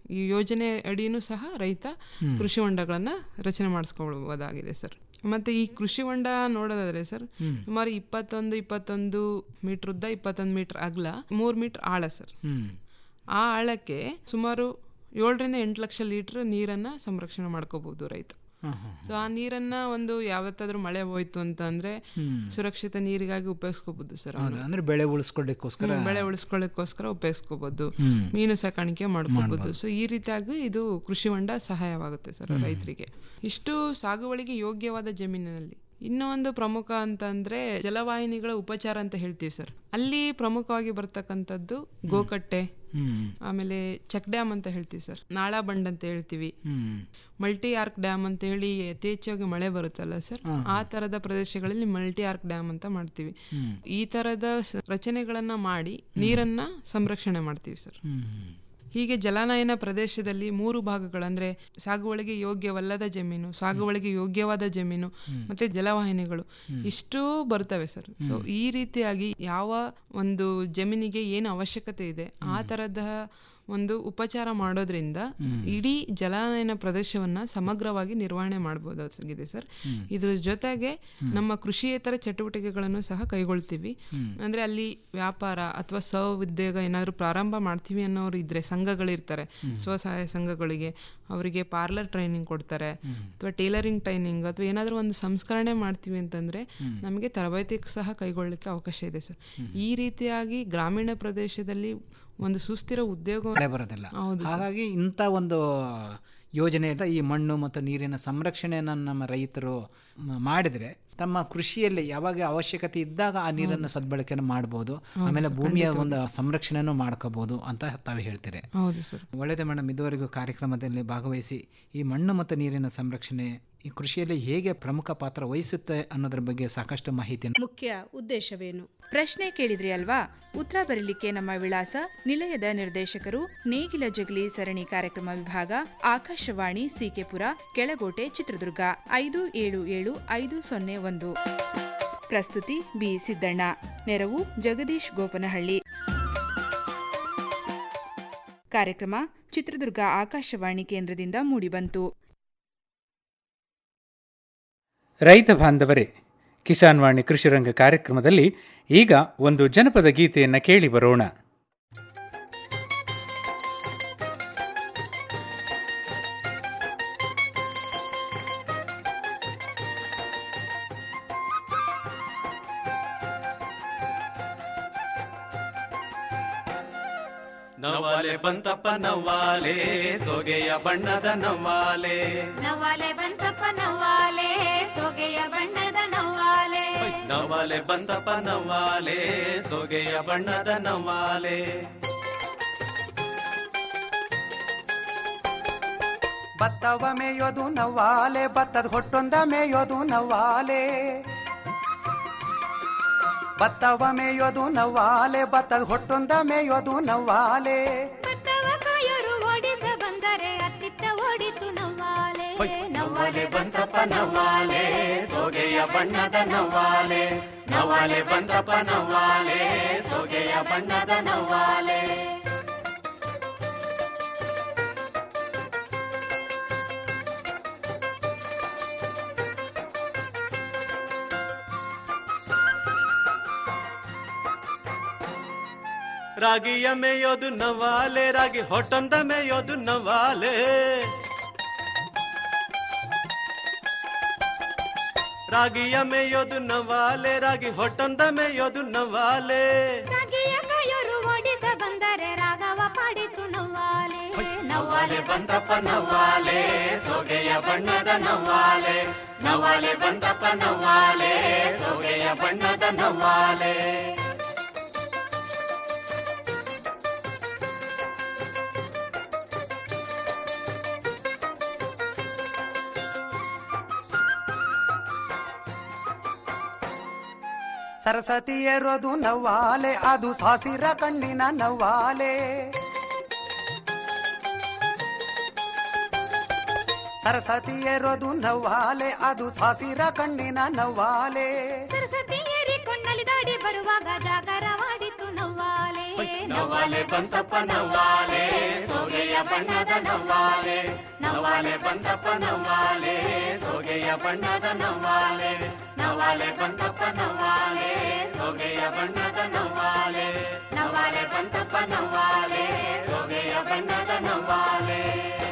ಈ ಯೋಜನೆ ಅಡಿನೂ ಸಹ ರೈತ
ಹ್ಮ್.
ಕೃಷಿ ಹೊಂಡಗಳನ್ನ ರಚನೆ ಮಾಡಿಸ್ಕೊಳ್ಬೋದಾಗಿದೆ ಸರ್ ಮತ್ತೆ ಈ ಕೃಷಿ ಹೊಂಡ ನೋಡೋದಾದ್ರೆ ಸರ್
ಹ್ಮ್.
ಸುಮಾರು ಇಪ್ಪತ್ತೊಂದು ಇಪ್ಪತ್ತೊಂದು ಮೀಟರ್ ಉದ್ದ ಇಪ್ಪತ್ತೊಂದು ಮೀಟರ್ ಅಗಲ ಮೂರು ಮೀಟರ್ ಆಳ ಸರ್
ಹ್ಮ್
ಆ ಆಳಕ್ಕೆ ಸುಮಾರು ಏಳರಿಂದ ಎಂಟು ಲಕ್ಷ ಲೀಟರ್ ನೀರನ್ನ ಸಂರಕ್ಷಣೆ ಮಾಡ್ಕೋಬಹುದು ರೈತ
ಹ್ಮ್, ಹ್ಮ್.
ಸೊ ಆ ನೀರನ್ನ ಒಂದು ಯಾವತ್ತಾದ್ರೂ ಮಳೆ ಹೋಯ್ತು ಅಂತ ಅಂದ್ರೆ
ಹ್ಮ್.
ಸುರಕ್ಷಿತ ನೀರಿಗಾಗಿ ಉಪಯೋಗಿಸ್ಕೋಬಹುದು ಸರ್
ಹೌದು, ಅಂದ್ರೆ ಬೆಳೆ ಉಳಿಸ್ಕೊಳ್ಳಿಕ್ಕೋಸ್ಕರ
ಹ್ಮ್, ಬೆಳೆ ಉಳಿಸ್ಕೊಳ್ಳಿಕ್ಕೋಸ್ಕರ ಉಪಯೋಗಿಸ್ಕೋಬಹುದು
ಹ್ಮ್.
ಮೀನು ಸಾಕಾಣಿಕೆ ಮಾಡ್ಕೋಬಹುದು
ಮಾಡ್ಬೋದು.
ಸೊ ಈ ರೀತಿಯಾಗಿ ಇದು ಕೃಷಿ ಹೊಂಡ ಸಹಾಯವಾಗುತ್ತೆ ಸರ್
ಹ್ಮ್.
ರೈತರಿಗೆ ಇಷ್ಟು ಸಾಗುವಳಿಗೆ ಯೋಗ್ಯವಾದ ಜಮೀನಿನಲ್ಲಿ ಇನ್ನೂ ಒಂದು ಪ್ರಮುಖ ಅಂತಂದ್ರೆ ಜಲವಾಹಿನಿಗಳ ಉಪಚಾರ ಅಂತ ಹೇಳ್ತೀವಿ ಸರ್ ಅಲ್ಲಿ ಪ್ರಮುಖವಾಗಿ ಬರ್ತಕ್ಕಂಥದ್ದು ಗೋಕಟ್ಟೆ
ಹ್ಮ್.
ಆಮೇಲೆ ಚೆಕ್ ಡ್ಯಾಮ್ ಅಂತ ಹೇಳ್ತೀವಿ ಸರ್ ನಾಳಾ ಬಂಡ್ ಅಂತ ಹೇಳ್ತೀವಿ
ಹ್ಮ್.
ಮಲ್ಟಿ ಆರ್ಕ್ ಡ್ಯಾಮ್ ಅಂತ ಹೇಳಿ ಯಥೇಚ್ಛವಾಗಿ ಮಳೆ ಬರುತ್ತಲ್ಲ ಸರ್
ಹ್ಮ್.
ಆ ತರದ ಪ್ರದೇಶಗಳಲ್ಲಿ ಮಲ್ಟಿ ಆರ್ಕ್ ಡ್ಯಾಮ್ ಅಂತ ಮಾಡ್ತೀವಿ
ಹ್ಮ್.
ಈ ತರದ ಸ- ರಚನೆಗಳನ್ನ ಮಾಡಿ ನೀರನ್ನ ಸಂರಕ್ಷಣೆ ಮಾಡ್ತೀವಿ ಸರ್
ಹ್ಮ್.
ಹೀಗೆ ಜಲಾನಯನ ಪ್ರದೇಶದಲ್ಲಿ ಮೂರು ಭಾಗಗಳಂದ್ರೆ ಸಾಗುವಳಿಗೆ ಯೋಗ್ಯವಲ್ಲದ ಜಮೀನು ಸಾಗುವಳಿಗೆ ಯೋಗ್ಯವಾದ ಜಮೀನು
ಹ್ಮ್.
ಮತ್ತೆ ಜಲವಾಹಿನಿಗಳು
ಹ್ಮ್.
ಇಷ್ಟೂ ಬರ್ತವೆ ಸರ್ ಸೊ
ಹ್ಮ್.
ಈ ರೀತಿಯಾಗಿ ಯಾವ ಒಂದು ಜಮೀನಿಗೆ ಏನು ಅವಶ್ಯಕತೆ ಇದೆ ಆ ತರದ ಒಂದು ಉಪಚಾರ ಮಾಡೋದ್ರಿಂದ
ಹ್ಮ್.
ಇಡೀ ಜಲಾನಯನ ಪ್ರದೇಶವನ್ನ ಸಮಗ್ರವಾಗಿ ನಿರ್ವಹಣೆ ಮಾಡಬಹುದಾಗಿದೆ ಸರ್
ಹ್ಮ್.
ಇದ್ರ ಜೊತೆಗೆ
ಹ್ಮ್.
ನಮ್ಮ ಕೃಷಿಯೇತರ ಚಟುವಟಿಕೆಗಳನ್ನು ಸಹ ಕೈಗೊಳ್ತೀವಿ
ಹ್ಮ್.
ಅಂದ್ರೆ ಅಲ್ಲಿ ವ್ಯಾಪಾರ ಅಥವಾ ಸ್ವಉದ್ಯೋಗ ಏನಾದ್ರು ಪ್ರಾರಂಭ ಮಾಡ್ತೀವಿ ಅನ್ನೋರು ಇದ್ರೆ ಸಂಘಗಳಿರ್ತಾರೆ
ಹ್ಮ್.
ಸ್ವಸಹಾಯ ಸಂಘಗಳಿಗೆ ಅವರಿಗೆ ಪಾರ್ಲರ್ ಟ್ರೈನಿಂಗ್ ಕೊಡ್ತಾರೆ
ಹ್ಮ್.
ಅಥವಾ ಟೈಲರಿಂಗ್ ಟ್ರೈನಿಂಗ್ ಅಥವಾ ಏನಾದರೂ ಒಂದು ಸಂಸ್ಕರಣೆ ಮಾಡ್ತೀವಿ ಅಂತಂದ್ರೆ
ಹ್ಮ್.
ನಮಗೆ ತರಬೇತಿ ಸಹ ಕೈಗೊಳ್ಳಲಿಕ್ಕೆ ಅವಕಾಶ ಇದೆ ಸರ್ ಈ ರೀತಿಯಾಗಿ ಗ್ರಾಮೀಣ ಪ್ರದೇಶದಲ್ಲಿ ಒಂದು ಸುಸ್ಥಿರ ಉದ್ಯೋಗ
ಮಳೆ ಬರೋದಿಲ್ಲ
ಹೌದು ಸರ್.
ಹಾಗಾಗಿ ಇಂಥ ಒಂದು ಯೋಜನೆಯಿಂದ ಈ ಮಣ್ಣು ಮತ್ತು ನೀರಿನ ಸಂರಕ್ಷಣೆಯನ್ನು ನಮ್ಮ ರೈತರು ಮ- ಮಾಡಿದ್ರೆ ತಮ್ಮ ಕೃಷಿಯಲ್ಲಿ ಯಾವಾಗ ಅವಶ್ಯಕತೆ ಇದ್ದಾಗ ಆ ನೀರನ್ನು ಸದ್ಬಳಕೆಯನ್ನು ಮಾಡ್ಬೋದು
ಹೌದು
ಆಮೇಲೆ
ಸರ್,
ಭೂಮಿಯ
ಖಂಡಿತವಾಗಿ
ಒಂದು
ಸರ್.
ಸಂರಕ್ಷಣೆನೂ ಮಾಡ್ಕೋಬಹುದು ಅಂತ ತಾವು ಹೇಳ್ತೀರಿ
ಹೌದು ಸರ್
ಒಳ್ಳೆಯದೇ ಮೇಡಮ್ ಇದುವರೆಗೂ ಕಾರ್ಯಕ್ರಮದಲ್ಲಿ ಭಾಗವಹಿಸಿ ಈ ಮಣ್ಣು ಮತ್ತು ನೀರಿನ ಸಂರಕ್ಷಣೆ ಈ ಕೃಷಿಯಲ್ಲಿ ಹೇಗೆ ಪ್ರಮುಖ ಪಾತ್ರ ವಹಿಸುತ್ತೆ ಅನ್ನೋದ್ರ ಬಗ್ಗೆ ಸಾಕಷ್ಟು ಮಾಹಿತಿಯನ್ನು
ಮುಖ್ಯ ಉದ್ದೇಶವೇನು
ಪ್ರಶ್ನೆ ಕೇಳಿದ್ರಿ ಅಲ್ವಾ ಉತ್ತರ ಬರಲಿಕ್ಕೆ ನಮ್ಮ ವಿಳಾಸ ನಿಲಯದ ನಿರ್ದೇಶಕರು ನೇಗಿಲ ಜಗಲಿ ಸರಣಿ ಕಾರ್ಯಕ್ರಮ ವಿಭಾಗ ಆಕಾಶವಾಣಿ ಸಿಕೆಪುರ ಕೆಳಗೋಟೆ ಚಿತ್ರದುರ್ಗ ಐದು ಏಳು ಏಳು ಐದು ಸೊನ್ನೆ ಒಂದು ಪ್ರಸ್ತುತಿ ಬಿ ಸಿದ್ದಣ್ಣ ನೆರವು ಜಗದೀಶ್ ಗೋಪನಹಳ್ಳಿ ಕಾರ್ಯಕ್ರಮ ಚಿತ್ರದುರ್ಗ ಆಕಾಶವಾಣಿ ಕೇಂದ್ರದಿಂದ ಮೂಡಿಬಂತು
ರೈತ ಬಾಂಧವರೇ ಕಿಸಾನ್ ವಾಣಿ ಕೃಷಿರಂಗ ಕಾರ್ಯಕ್ರಮದಲ್ಲಿ ಈಗ ಒಂದು ಜನಪದ ಗೀತೆಯನ್ನು ಕೇಳಿ ಬರೋಣ
ನವಾಲೆ ಬಂತಪ್ಪ ನವಾಲೆ ಸೊಗೆಯ ಬಣ್ಣದ ನವಾಲೆ
ನವಾಲೆ ಬಂತಪ್ಪ ನವಾಲೆ ಸೊಗೆಯ ಬಣ್ಣದ ನವಾಲೆ
ನವಾಲೆ ಬಂತಪ್ಪ ನವಾಲೆ ಸೊಗೆಯ ಬಣ್ಣದ ನವಾಲೆ
ಭತ್ತವ ಮೇಯೋದು ನವ್ವಾಲೆ ಭತ್ತದ ಹೊಟ್ಟೊಂದ ಮೇಯೋದು ನವ್ವಾಲೆ ಭತ್ತವ ಮೇಯೋದು ನವ್ವಾಲೆ ಭತ್ತದ ಹೊಟ್ಟೊಂದ ಮೇಯೋದು ನವ್ವಾಲೆ
ಭತ್ತವ ಕಾಯೋರು ಓಡಿಸ ಬಂದರೆ ಅತ್ತಿತ್ತ ಓಡಿತು ನವಾಲೆ
ನವಾಲೆ ಬಂತಪ್ಪ ನವಾಲೆ ಸೊಗೆಯ ಬಣ್ಣದ ನವಾಲೆ ನವಾಲೆ ಬಂತಪ್ಪ ನವಾಲೆ ಸೊಗೆಯ ಬಣ್ಣದ ನವಾಲೆ ರಾಗಿಯ ಮೇಯೋದು ನವಾಲೆ ರಾಗಿ ಹೊಟ್ಟೊಂದ ಮೇಯೋದು ನವಾಲೆ ರಾಗಿಯ ಮೇಯೋದು ನವಾಲೆ ರಾಗಿ ಹೊಟ್ಟೊಂದ ಮೇಯೋದು ನವಾಲೆ
ರಾಗಿಯ ಕಾಯೋರು ಓಡಿಸ ಬಂದರೆ ರಾಗವ ಪಾಡಿತು ನವಾಲೆ
ನವಾಲೆ ಬಂತಪ್ಪ ನವಾಲೆ ಸೊಗೆಯ ಬಣ್ಣದ ನವಾಲೆ ನವಾಲೆ ಬಂತಪ್ಪ ನವಾಲೆ ಸೊಗೆಯ ಬಣ್ಣದ ನವಾಲೆ
ಸರಸ್ವತಿ ಏರೋದು ನವ್ವಾಲೆ ಅದು ಸಾಸಿರ ಕಣ್ಣಿನ ನವ್ವಾಲೆ ಸರಸ್ವತಿ ಏರೋದು ನವ್ವಾಲೆ ಅದು ಸಾಸಿರ ಕಣ್ಣಿನ ನವ್ವಾಲೆ
ಸರಸ್ವತಿ ಏರಿ ಕೊಂಡಲಿ ದಾಡಿ ಬರುವಾಗ ಜಾಗರವಾಡಿತು ನವ್ವಾಲೆ ನವ್ವಾಲೆ ಬಂತಪ್ಪ ನವ್ವಾಲೆ ಸೋಗೆಯ ಬಣ್ಣದ ನವ್ವಾಲೆ ನವ್ವಾಲೆ ಬಂತಪ್ಪ ನವ್ವಾಲೆ ಸೋಗೆಯ ಬಣ್ಣದ ನವ್ವಾಲೆ ನವ್ವಾಲೆ ಬಂತಪ್ಪ ನವ್ವಾಲೆ ಸೋಗೆಯ ಬಣ್ಣದ ನವ್ವಾಲೆ ನವ್ವಾಲೆ ಬಂತಪ್ಪ ನವ್ವಾಲೆ ಸೋಗೆಯ ಬಣ್ಣದ ನವ್ವಾಲೆ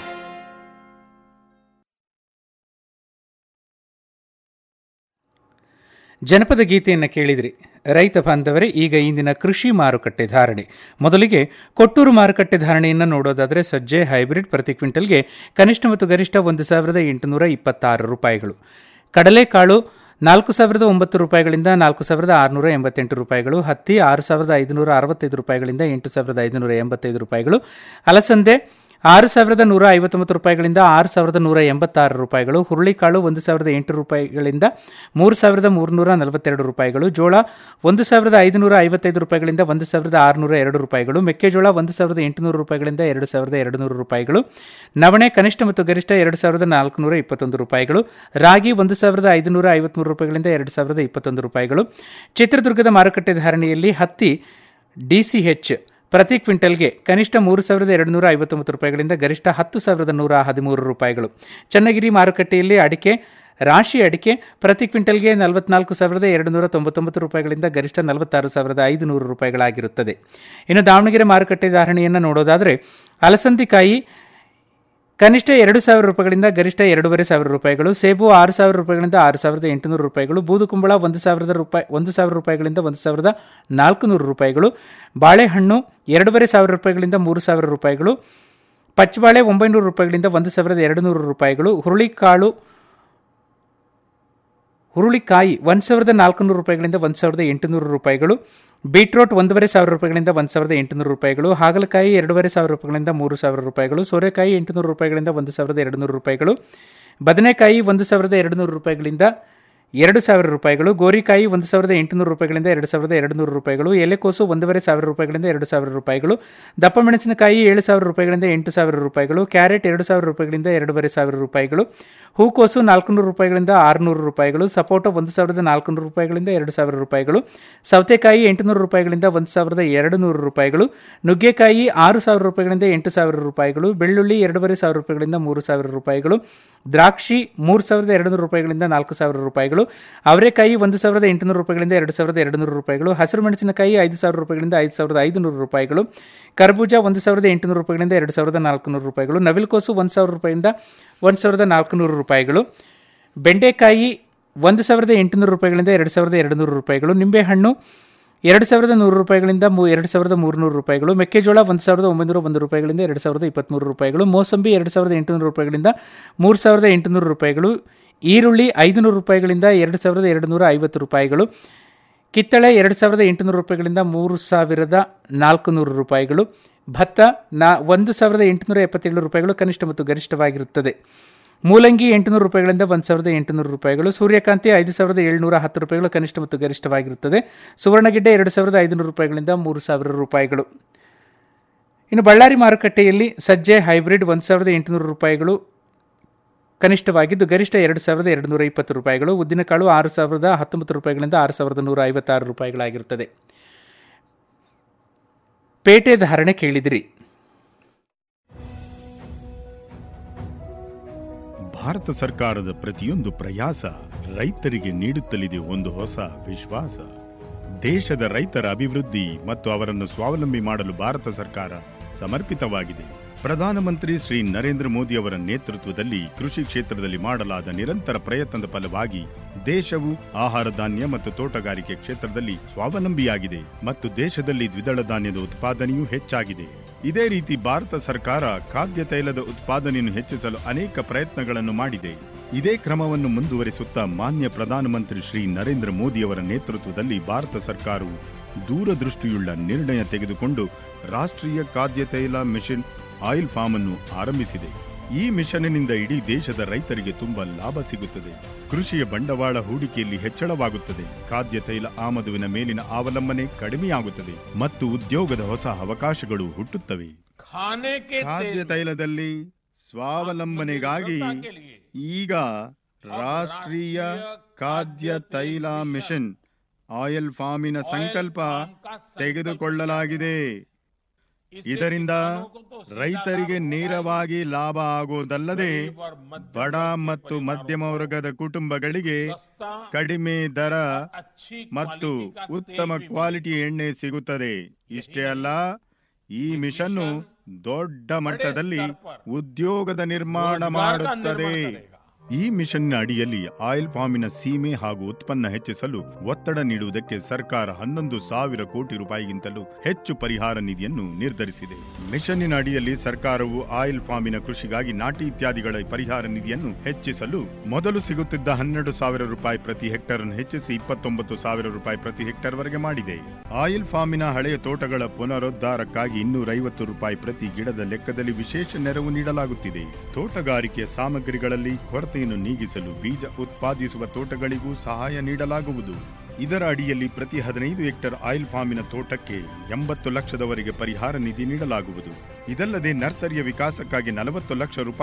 ಜನಪದ ಗೀತೆಯನ್ನು ಕೇಳಿದ್ರಿ ರೈತ ಬಾಂಧವರೇ ಈಗ ಇಂದಿನ ಕೃಷಿ ಮಾರುಕಟ್ಟೆ ಧಾರಣೆ ಮೊದಲಿಗೆ ಕೊಟ್ಟೂರು ಮಾರುಕಟ್ಟೆ ಧಾರಣೆಯನ್ನು ನೋಡೋದಾದರೆ ಸಜ್ಜೆ ಹೈಬ್ರಿಡ್ ಪ್ರತಿ ಕ್ವಿಂಟಲ್ಗೆ ಕನಿಷ್ಠ ಮತ್ತು ಗರಿಷ್ಠ ಒಂದು ಸಾವಿರದ ಎಂಟುನೂರ ಇಪ್ಪತ್ತಾರು ರೂಪಾಯಿಗಳು ಕಡಲೆಕಾಳು ನಾಲ್ಕು ಸಾವಿರದ ಒಂಬತ್ತು ರೂಪಾಯಿಗಳಿಂದ ನಾಲ್ಕು ಸಾವಿರದ ಆರುನೂರ ಎಂಬತ್ತೆಂಟು ರೂಪಾಯಿಗಳು ಹತ್ತಿ ಆರು ಸಾವಿರದ ಐದುನೂರ ಅರವತ್ತೈದು ರೂಪಾಯಿಗಳಿಂದ ಎಂಟು ಸಾವಿರದ ಐದುನೂರ ಎಂಬತ್ತೈದು ರೂಪಾಯಿಗಳು ಅಲಸಂದೆ ಆರು ಸಾವಿರದ ನೂರ ಐವತ್ತೊಂಬತ್ತು ರೂಪಾಯಿಗಳಿಂದ ಆರು ಸಾವಿರದ ನೂರ ಎಂಬತ್ತಾರು ರೂಪಾಯಿಗಳು ಹುರುಳಿಕಾಳು ಒಂದು ಸಾವಿರದ ಎಂಟು ರೂಪಾಯಿಗಳಿಂದ ಮೂರು ಸಾವಿರದ ಮೂರುನೂರ ನಲವತ್ತೆರಡು ರೂಪಾಯಿಗಳು ಜೋಳ ಒಂದು ಸಾವಿರದ ಐದುನೂರ ಐವತ್ತೈದು ರೂಪಾಯಿಗಳಿಂದ ಒಂದು ಸಾವಿರದ ಆರುನೂರ ಎರಡು ರೂಪಾಯಿಗಳು ಮೆಕ್ಕೆಜೋಳ ಒಂದು ಸಾವಿರದ ಎಂಟುನೂರು ರೂಪಾಯಿಗಳಿಂದ ಎರಡು ಸಾವಿರದ ಎರಡು ನೂರು ರೂಪಾಯಿಗಳು ನವಣೆ ಕನಿಷ್ಠ ಮತ್ತು ಗರಿಷ್ಠ ಎರಡು ಸಾವಿರದ ನಾಲ್ಕುನೂರ ಇಪ್ಪತ್ತೊಂದು ರೂಪಾಯಿಗಳು ರಾಗಿ ಒಂದು ಸಾವಿರದ ಐದುನೂರ ಐವತ್ಮೂರು ರೂಪಾಯಿಗಳಿಂದ ಎರಡು ಸಾವಿರದ ಇಪ್ಪತ್ತೊಂದು ರೂಪಾಯಿಗಳು ಚಿತ್ರದುರ್ಗದ ಮಾರುಕಟ್ಟೆ ಧಾರಣೆಯಲ್ಲಿ ಹತ್ತಿ ಡಿಸಿಎಚ್ ಪ್ರತಿ ಕ್ವಿಂಟಲ್ಗೆ ಕನಿಷ್ಠ ಮೂರು ಸಾವಿರದ ಎರಡು ನೂರ ಐವತ್ತೊಂಬತ್ತು ರೂಪಾಯಿಗಳಿಂದ ಗರಿಷ್ಠ ಹತ್ತು ಸಾವಿರದ ನೂರ ಹದಿಮೂರು ರೂಪಾಯಿಗಳು ಚನ್ನಗಿರಿ ಮಾರುಕಟ್ಟೆಯಲ್ಲಿ ಅಡಿಕೆ ರಾಶಿ ಅಡಿಕೆ ಪ್ರತಿ ಕ್ವಿಂಟಲ್ಗೆ ನಲವತ್ನಾಲ್ಕು ಸಾವಿರದ ಎರಡು ನೂರ ತೊಂಬತ್ತೊಂಬತ್ತು ರೂಪಾಯಿಗಳಿಂದ ಗರಿಷ್ಠ ನಲವತ್ತಾರು ಸಾವಿರದ ಐದು ನೂರು ರೂಪಾಯಿಗಳಾಗಿರುತ್ತದೆ ಇನ್ನು ದಾವಣಗೆರೆ ಮಾರುಕಟ್ಟೆ ಧಾರಣೆಯನ್ನು ನೋಡೋದಾದರೆ ಅಲಸಂದಿಕಾಯಿ ಕನಿಷ್ಠ ಎರಡು ಸಾವಿರ ರೂಪಾಯಿಗಳಿಂದ ಗರಿಷ್ಠ ಎರಡೂವರೆ ಸಾವಿರ ರೂಪಾಯಿಗಳು ಸೇಬು ಆರು ಸಾವಿರ ರೂಪಾಯಿಗಳಿಂದ ಆರು ಸಾವಿರದ ಎಂಟುನೂರು ರೂಪಾಯಿಗಳು ಬೂದುಕುಂಬಳ ಒಂದು ಸಾವಿರದ ರೂಪಾಯಿ ಒಂದು ಸಾವಿರ ರೂಪಾಯಿಗಳಿಂದ ಒಂದು ಸಾವಿರದ ನಾಲ್ಕುನೂರು ರೂಪಾಯಿಗಳು ಬಾಳೆಹಣ್ಣು ಎರಡೂವರೆ ಸಾವಿರ ರೂಪಾಯಿಗಳಿಂದ ಮೂರು ಸಾವಿರ ರೂಪಾಯಿಗಳು ಪಚ್ಚಬಾಳೆ ಒಂಬೈನೂರು ರೂಪಾಯಿಗಳಿಂದ ಒಂದು ಸಾವಿರದ ಎರಡು ನೂರು ರೂಪಾಯಿಗಳು ಹುರುಳಿಕಾಳು ಹುರುಳಿಕಾಯಿ ಒಂದು ಸಾವಿರದ ನಾಲ್ಕುನೂರು ರೂಪಾಯಿಗಳಿಂದ ಒಂದು ಸಾವಿರದ ಎಂಟುನೂರು ರೂಪಾಯಿಗಳು ಬೀಟ್ರೋಟ್ ಒಂದೂವರೆ ಸಾವಿರ ರೂಪಾಯಿಗಳಿಂದ ಒಂದು ಸಾವಿರದ ಎಂಟುನೂರು ರೂಪಾಯಿಗಳು ಹಾಗಲಕಾಯಿ ಎರಡೂವರೆ ಸಾವಿರ ರೂಪಾಯಿಗಳಿಂದ ಮೂರು ಸಾವಿರ ರೂಪಾಯಿಗಳು ಸೋರೆಕಾಯಿ ಎಂಟುನೂರು ರೂಪಾಯಿಗಳಿಂದ ಒಂದು ಸಾವಿರದ ಎರಡು ನೂರು ರೂಪಾಯಿಗಳು ಬದನೆಕಾಯಿ ಒಂದು ಸಾವಿರದ ಎರಡು ನೂರು ರೂಪಾಯಿಗಳಿಂದ ಎರಡು ಸಾವಿರ ರೂಪಾಯಿಗಳು ಗೋರಿಕಾಯಿ ಒಂದು ಸಾವಿರದ ಎಂಟುನೂರು ರೂಪಾಯಿಗಳಿಂದ ಎರಡು ಸಾವಿರದ ಎರಡು ನೂರು ರೂಪಾಯಿಗಳು ಎಲೆಕೋಸು ಒಂದೂವರೆ ಸಾವಿರ ರೂಪಾಯಿಗಳಿಂದ ಎರಡು ಸಾವಿರ ರೂಪಾಯಿಗಳು ದಪ್ಪ ಮೆಣಸಿನಕಾಯಿ ಏಳು ಸಾವಿರ ರೂಪಾಯಿಗಳಿಂದ ಎಂಟು ಸಾವಿರ ರೂಪಾಯಿಗಳು ಕ್ಯಾರೆಟ್ ಎರಡು ಸಾವಿರ ರೂಪಾಯಿಗಳಿಂದ ಎರಡೂವರೆ ಸಾವಿರ ರೂಪಾಯಿಗಳು ಹೂಕೋಸು ನಾಲ್ಕುನೂರು ರೂಪಾಯಿಗಳಿಂದ ಆರುನೂರು ರೂಪಾಯಿಗಳು ಸಪೋಟೊ ಒಂದು ಸಾವಿರದ ನಾಲ್ಕುನೂರು ರೂಪಾಯಿಗಳಿಂದ ಎರಡು ಸಾವಿರ ರೂಪಾಯಿಗಳು ಸೌತೆಕಾಯಿ ಎಂಟುನೂರು ರೂಪಾಯಿಗಳಿಂದ ಒಂದು ಸಾವಿರದ ಎರಡು ನೂರು ರೂಪಾಯಿಗಳು ನುಗ್ಗೆಕಾಯಿ ಆರು ಸಾವಿರ ರೂಪಾಯಿಗಳಿಂದ ಎಂಟು ಸಾವಿರ ರೂಪಾಯಿಗಳು ಬೆಳ್ಳುಳ್ಳಿ ಎರಡೂವರೆ ಸಾವಿರ ರೂಪಾಯಿಗಳಿಂದ ಮೂರು ಸಾವಿರ ರೂಪಾಯಿಗಳು ದ್ರಾಕ್ಷಿ ಮೂರು ಸಾವಿರದ ಎರಡು ನೂರು ರೂಪಾಯಿಗಳಿಂದ ನಾಲ್ಕು ಸಾವಿರ ರೂಪಾಯಿಗಳು ಅವರೆಕಾಯಿ ಒಂದು ಸಾವಿರದ ಎಂಟುನೂರು ರೂಪಾಯಿಗಳಿಂದ ಎರಡು ಸಾವಿರದ ಎರಡು ನೂರು ರೂಪಾಯಿಗಳು ಹಸಿರು ಮೆಣಸಿನಕಾಯಿ ಐದು ಸಾವಿರ ರೂಪಾಯಿಗಳಿಂದ ಐದು ಸಾವಿರದ ಐದು ನೂರು ರೂಪಾಯಿಗಳು ಕರ್ಬೂಜ ಒಂದು ಸಾವಿರದ ಎಂಟುನೂರು ರೂಪಾಯಿಗಳಿಂದ ಎರಡು ಸಾವಿರದ ನಾಲ್ಕುನೂರು ರೂಪಾಯಿಗಳು ನವಿಲುಕೋಸು ಒಂದು ಸಾವಿರ ರೂಪಾಯಿಯಿಂದ ಒಂದು ಸಾವಿರದ ನಾಲ್ಕುನೂರು ರೂಪಾಯಿಗಳು ಬೆಂಡೆಕಾಯಿ ಒಂದು ಸಾವಿರದ ಎಂಟುನೂರು ರೂಪಾಯಿಗಳಿಂದ ಎರಡು ಸಾವಿರದ ಎರಡು ನೂರು ರೂಪಾಯಿಗಳು ನಿಂಬೆಹಣ್ಣು ಎರಡು ಸಾವಿರದ ನೂರು ರೂಪಾಯಿಗಳಿಂದ ಮೂ ಎರಡು ಸಾವಿರದ ಮೂರುನೂರು ರೂಪಾಯಿಗಳು ಮೆಕ್ಕೆಜೋಳ ಒಂದು ಸಾವಿರದ ಒಂಬೈನೂರ ಒಂದು ರೂಪಾಯಿಗಳಿಂದ ಎರಡು ಸಾವಿರದ ಇಪ್ಪತ್ತ್ಮೂರು ರೂಪಾಯಿಗಳು ಮೋಸಂಬಿ ಎರಡು ಸಾವಿರದ ಎಂಟುನೂರು ರೂಪಾಯಿಗಳಿಂದ ಮೂರು ಸಾವಿರದ ಎಂಟುನೂರು ರೂಪಾಯಿಗಳು ಈರುಳ್ಳಿ ಐದುನೂರು ರೂಪಾಯಿಗಳಿಂದ ಎರಡು ಸಾವಿರದ ಎರಡು ನೂರ ಐವತ್ತು ರೂಪಾಯಿಗಳು ಕಿತ್ತಳೆ ಎರಡು ಸಾವಿರದ ಎಂಟುನೂರು ರೂಪಾಯಿಗಳಿಂದ ಮೂರು ಸಾವಿರದ ನಾಲ್ಕು ನೂರು ರೂಪಾಯಿಗಳು ಭತ್ತ ನಾ ಒಂದು ಸಾವಿರದ ಎಂಟುನೂರ ಎಪ್ಪತ್ತೇಳು ರೂಪಾಯಿಗಳು ಕನಿಷ್ಠ ಮತ್ತು ಗರಿಷ್ಠವಾಗಿರುತ್ತದೆ ಮೂಲಂಗಿ ಎಂಟುನೂರು ರೂಪಾಯಿಗಳಿಂದ ಒಂದು ಸಾವಿರದ ಎಂಟುನೂರು ರೂಪಾಯಿಗಳು ಸೂರ್ಯಕಾಂತಿ ಐದು ಸಾವಿರದ ಏಳುನೂರ ಹತ್ತು ರೂಪಾಯಿಗಳು ಕನಿಷ್ಠ ಮತ್ತು ಗರಿಷ್ಠವಾಗಿರುತ್ತದೆ ಸುವರ್ಣಗೆಡ್ಡೆ ಎರಡು ಸಾವಿರದ ಐದುನೂರು ರೂಪಾಯಿಗಳಿಂದ ಮೂರು ಸಾವಿರ ರೂಪಾಯಿಗಳು ಇನ್ನು ಬಳ್ಳಾರಿ ಮಾರುಕಟ್ಟೆಯಲ್ಲಿ ಸಜ್ಜೆ ಹೈಬ್ರಿಡ್ ಒಂದು ಸಾವಿರದ ಎಂಟುನೂರು ರೂಪಾಯಿಗಳು ಕನಿಷ್ಠವಾಗಿದ್ದು ಗರಿಷ್ಠ ಎರಡು ಸಾವಿರದ ಎರಡು ನೂರ ಇಪ್ಪತ್ತು ರೂಪಾಯಿಗಳು ಉದ್ದಿನಕಾಳು ಆರು ಸಾವಿರದ ಹತ್ತೊಂಬತ್ತು ರೂಪಾಯಿಗಳಿಂದ ಆರು ಸಾವಿರದ ನೂರ ಐವತ್ತಾರು ರೂಪಾಯಿಗಳಾಗಿರುತ್ತದೆ ಪೇಟೆ ಧಾರಣೆ ಕೇಳಿದಿರಿ
ಭಾರತ ಸರ್ಕಾರದ ಪ್ರತಿಯೊಂದು ಪ್ರಯಾಸ ರೈತರಿಗೆ ನೀಡುತ್ತಲಿದೆ ಒಂದು ಹೊಸ ವಿಶ್ವಾಸ ದೇಶದ ರೈತರ ಅಭಿವೃದ್ಧಿ ಮತ್ತು ಅವರನ್ನು ಸ್ವಾವಲಂಬಿ ಮಾಡಲು ಭಾರತ ಸರ್ಕಾರ ಸಮರ್ಪಿತವಾಗಿದೆ ಪ್ರಧಾನಮಂತ್ರಿ ಶ್ರೀ ನರೇಂದ್ರ ಮೋದಿ ಅವರ ನೇತೃತ್ವದಲ್ಲಿ ಕೃಷಿ ಕ್ಷೇತ್ರದಲ್ಲಿ ಮಾಡಲಾದ ನಿರಂತರ ಪ್ರಯತ್ನದ ಫಲವಾಗಿ ದೇಶವು ಆಹಾರ ಧಾನ್ಯ ಮತ್ತು ತೋಟಗಾರಿಕೆ ಕ್ಷೇತ್ರದಲ್ಲಿ ಸ್ವಾವಲಂಬಿಯಾಗಿದೆ ಮತ್ತು ದೇಶದಲ್ಲಿ ದ್ವಿದಳ ಧಾನ್ಯದ ಉತ್ಪಾದನೆಯೂ ಹೆಚ್ಚಾಗಿದೆ ಇದೇ ರೀತಿ ಭಾರತ ಸರ್ಕಾರ ಖಾದ್ಯ ತೈಲದ ಉತ್ಪಾದನೆಯನ್ನು ಹೆಚ್ಚಿಸಲು ಅನೇಕ ಪ್ರಯತ್ನಗಳನ್ನು ಮಾಡಿದೆ ಇದೇ ಕ್ರಮವನ್ನು ಮುಂದುವರಿಸುತ್ತಾ ಮಾನ್ಯ ಪ್ರಧಾನಮಂತ್ರಿ ಶ್ರೀ ನರೇಂದ್ರ ಮೋದಿಯವರ ನೇತೃತ್ವದಲ್ಲಿ ಭಾರತ ಸರ್ಕಾರವು ದೂರದೃಷ್ಟಿಯುಳ್ಳ ನಿರ್ಣಯ ತೆಗೆದುಕೊಂಡು ರಾಷ್ಟ್ರೀಯ ಖಾದ್ಯ ತೈಲ ಮಿಷನ್ ಆಯಿಲ್ ಫಾರ್ಮ್ ಅನ್ನು ಆರಂಭಿಸಿದೆ ಈ ಮಿಷನ್ನಿಂದ ಇಡೀ ದೇಶದ ರೈತರಿಗೆ ತುಂಬಾ ಲಾಭ ಸಿಗುತ್ತದೆ ಕೃಷಿಯ ಬಂಡವಾಳ ಹೂಡಿಕೆಯಲ್ಲಿ ಹೆಚ್ಚಳವಾಗುತ್ತದೆ ಖಾದ್ಯ ತೈಲ ಆಮದುವಿನ ಮೇಲಿನ ಅವಲಂಬನೆ ಕಡಿಮೆಯಾಗುತ್ತದೆ ಮತ್ತು ಉದ್ಯೋಗದ ಹೊಸ ಅವಕಾಶಗಳು ಹುಟ್ಟುತ್ತವೆ ಖಾದ್ಯ ತೈಲದಲ್ಲಿ ಸ್ವಾವಲಂಬನೆಗಾಗಿ ಈಗ ರಾಷ್ಟ್ರೀಯ ಖಾದ್ಯ ತೈಲ ಮಿಷನ್ ಆಯಿಲ್ ಫಾರ್ಮಿನ ಸಂಕಲ್ಪ ತೆಗೆದುಕೊಳ್ಳಲಾಗಿದೆ ಇದರಿಂದ ರೈತರಿಗೆ ನೇರವಾಗಿ ಲಾಭ ಆಗುವುದಲ್ಲದೆ ಬಡ ಮತ್ತು ಮಧ್ಯಮ ವರ್ಗದ ಕುಟುಂಬಗಳಿಗೆ ಕಡಿಮೆ ದರ ಮತ್ತು ಉತ್ತಮ ಕ್ವಾಲಿಟಿ ಎಣ್ಣೆ ಸಿಗುತ್ತದೆ ಇಷ್ಟೇ ಅಲ್ಲ ಈ ಮಿಷನ್ನು ದೊಡ್ಡ ಮಟ್ಟದಲ್ಲಿ ಉದ್ಯೋಗದ ನಿರ್ಮಾಣ ಮಾಡುತ್ತದೆ ಈ ಮಿಷನ್ನ ಅಡಿಯಲ್ಲಿ ಆಯಿಲ್ ಪಾಮಿನ ಸೀಮೆ ಹಾಗೂ ಉತ್ಪನ್ನ ಹೆಚ್ಚಿಸಲು ಒತ್ತಡ ನೀಡುವುದಕ್ಕೆ ಸರ್ಕಾರ ಹನ್ನೊಂದು ಸಾವಿರ ಕೋಟಿ ರೂಪಾಯಿಗಿಂತಲೂ ಹೆಚ್ಚು ಪರಿಹಾರ ನಿಧಿಯನ್ನು ನಿರ್ಧರಿಸಿದೆ ಮಿಷನ್ನಿನ ಅಡಿಯಲ್ಲಿ ಸರ್ಕಾರವು ಆಯಿಲ್ ಫಾಮಿನ ಕೃಷಿಗಾಗಿ ನಾಟಿ ಇತ್ಯಾದಿಗಳ ಪರಿಹಾರ ನಿಧಿಯನ್ನು ಹೆಚ್ಚಿಸಲು ಮೊದಲು ಸಿಗುತ್ತಿದ್ದ ಹನ್ನೆರಡು ಸಾವಿರ ರೂಪಾಯಿ ಪ್ರತಿ ಹೆಕ್ಟರ್ ಅನ್ನು ಹೆಚ್ಚಿಸಿ ಇಪ್ಪತ್ತೊಂಬತ್ತು ಸಾವಿರ ರೂಪಾಯಿ ಪ್ರತಿ ಹೆಕ್ಟರ್ ವರೆಗೆ ಮಾಡಿದೆ ಆಯಿಲ್ ಫಾಮಿನ ಹಳೆಯ ತೋಟಗಳ ಪುನರುದ್ಧಾರಕ್ಕಾಗಿ ಇನ್ನೂರೈವತ್ತು ರೂಪಾಯಿ ಪ್ರತಿ ಗಿಡದ ಲೆಕ್ಕದಲ್ಲಿ ವಿಶೇಷ ನೆರವು ನೀಡಲಾಗುತ್ತಿದೆ ತೋಟಗಾರಿಕೆ ಸಾಮಗ್ರಿಗಳಲ್ಲಿ ಕೊರತೆಯನ್ನು ನೀಗಿಸಲು ಬೀಜ ಉತ್ಪಾದಿಸುವ ತೋಟಗಳಿಗೂ ಸಹಾಯ ನೀಡಲಾಗುವುದು ಇದರ ಅಡಿಯಲ್ಲಿ ಪ್ರತಿ ಹದಿನೈದು ಹೆಕ್ಟರ್ ಆಯಿಲ್ ಫಾಮಿನ ತೋಟಕ್ಕೆ ಎಂಬತ್ತು ಲಕ್ಷದವರೆಗೆ ಪರಿಹಾರ ನಿಧಿ ನೀಡಲಾಗುವುದು ಇದಲ್ಲದೆ ನರ್ಸರಿಯ ವಿಕಾಸಕ್ಕಾಗಿ ನಲವತ್ತು ಲಕ್ಷ ರೂಪಾಯಿ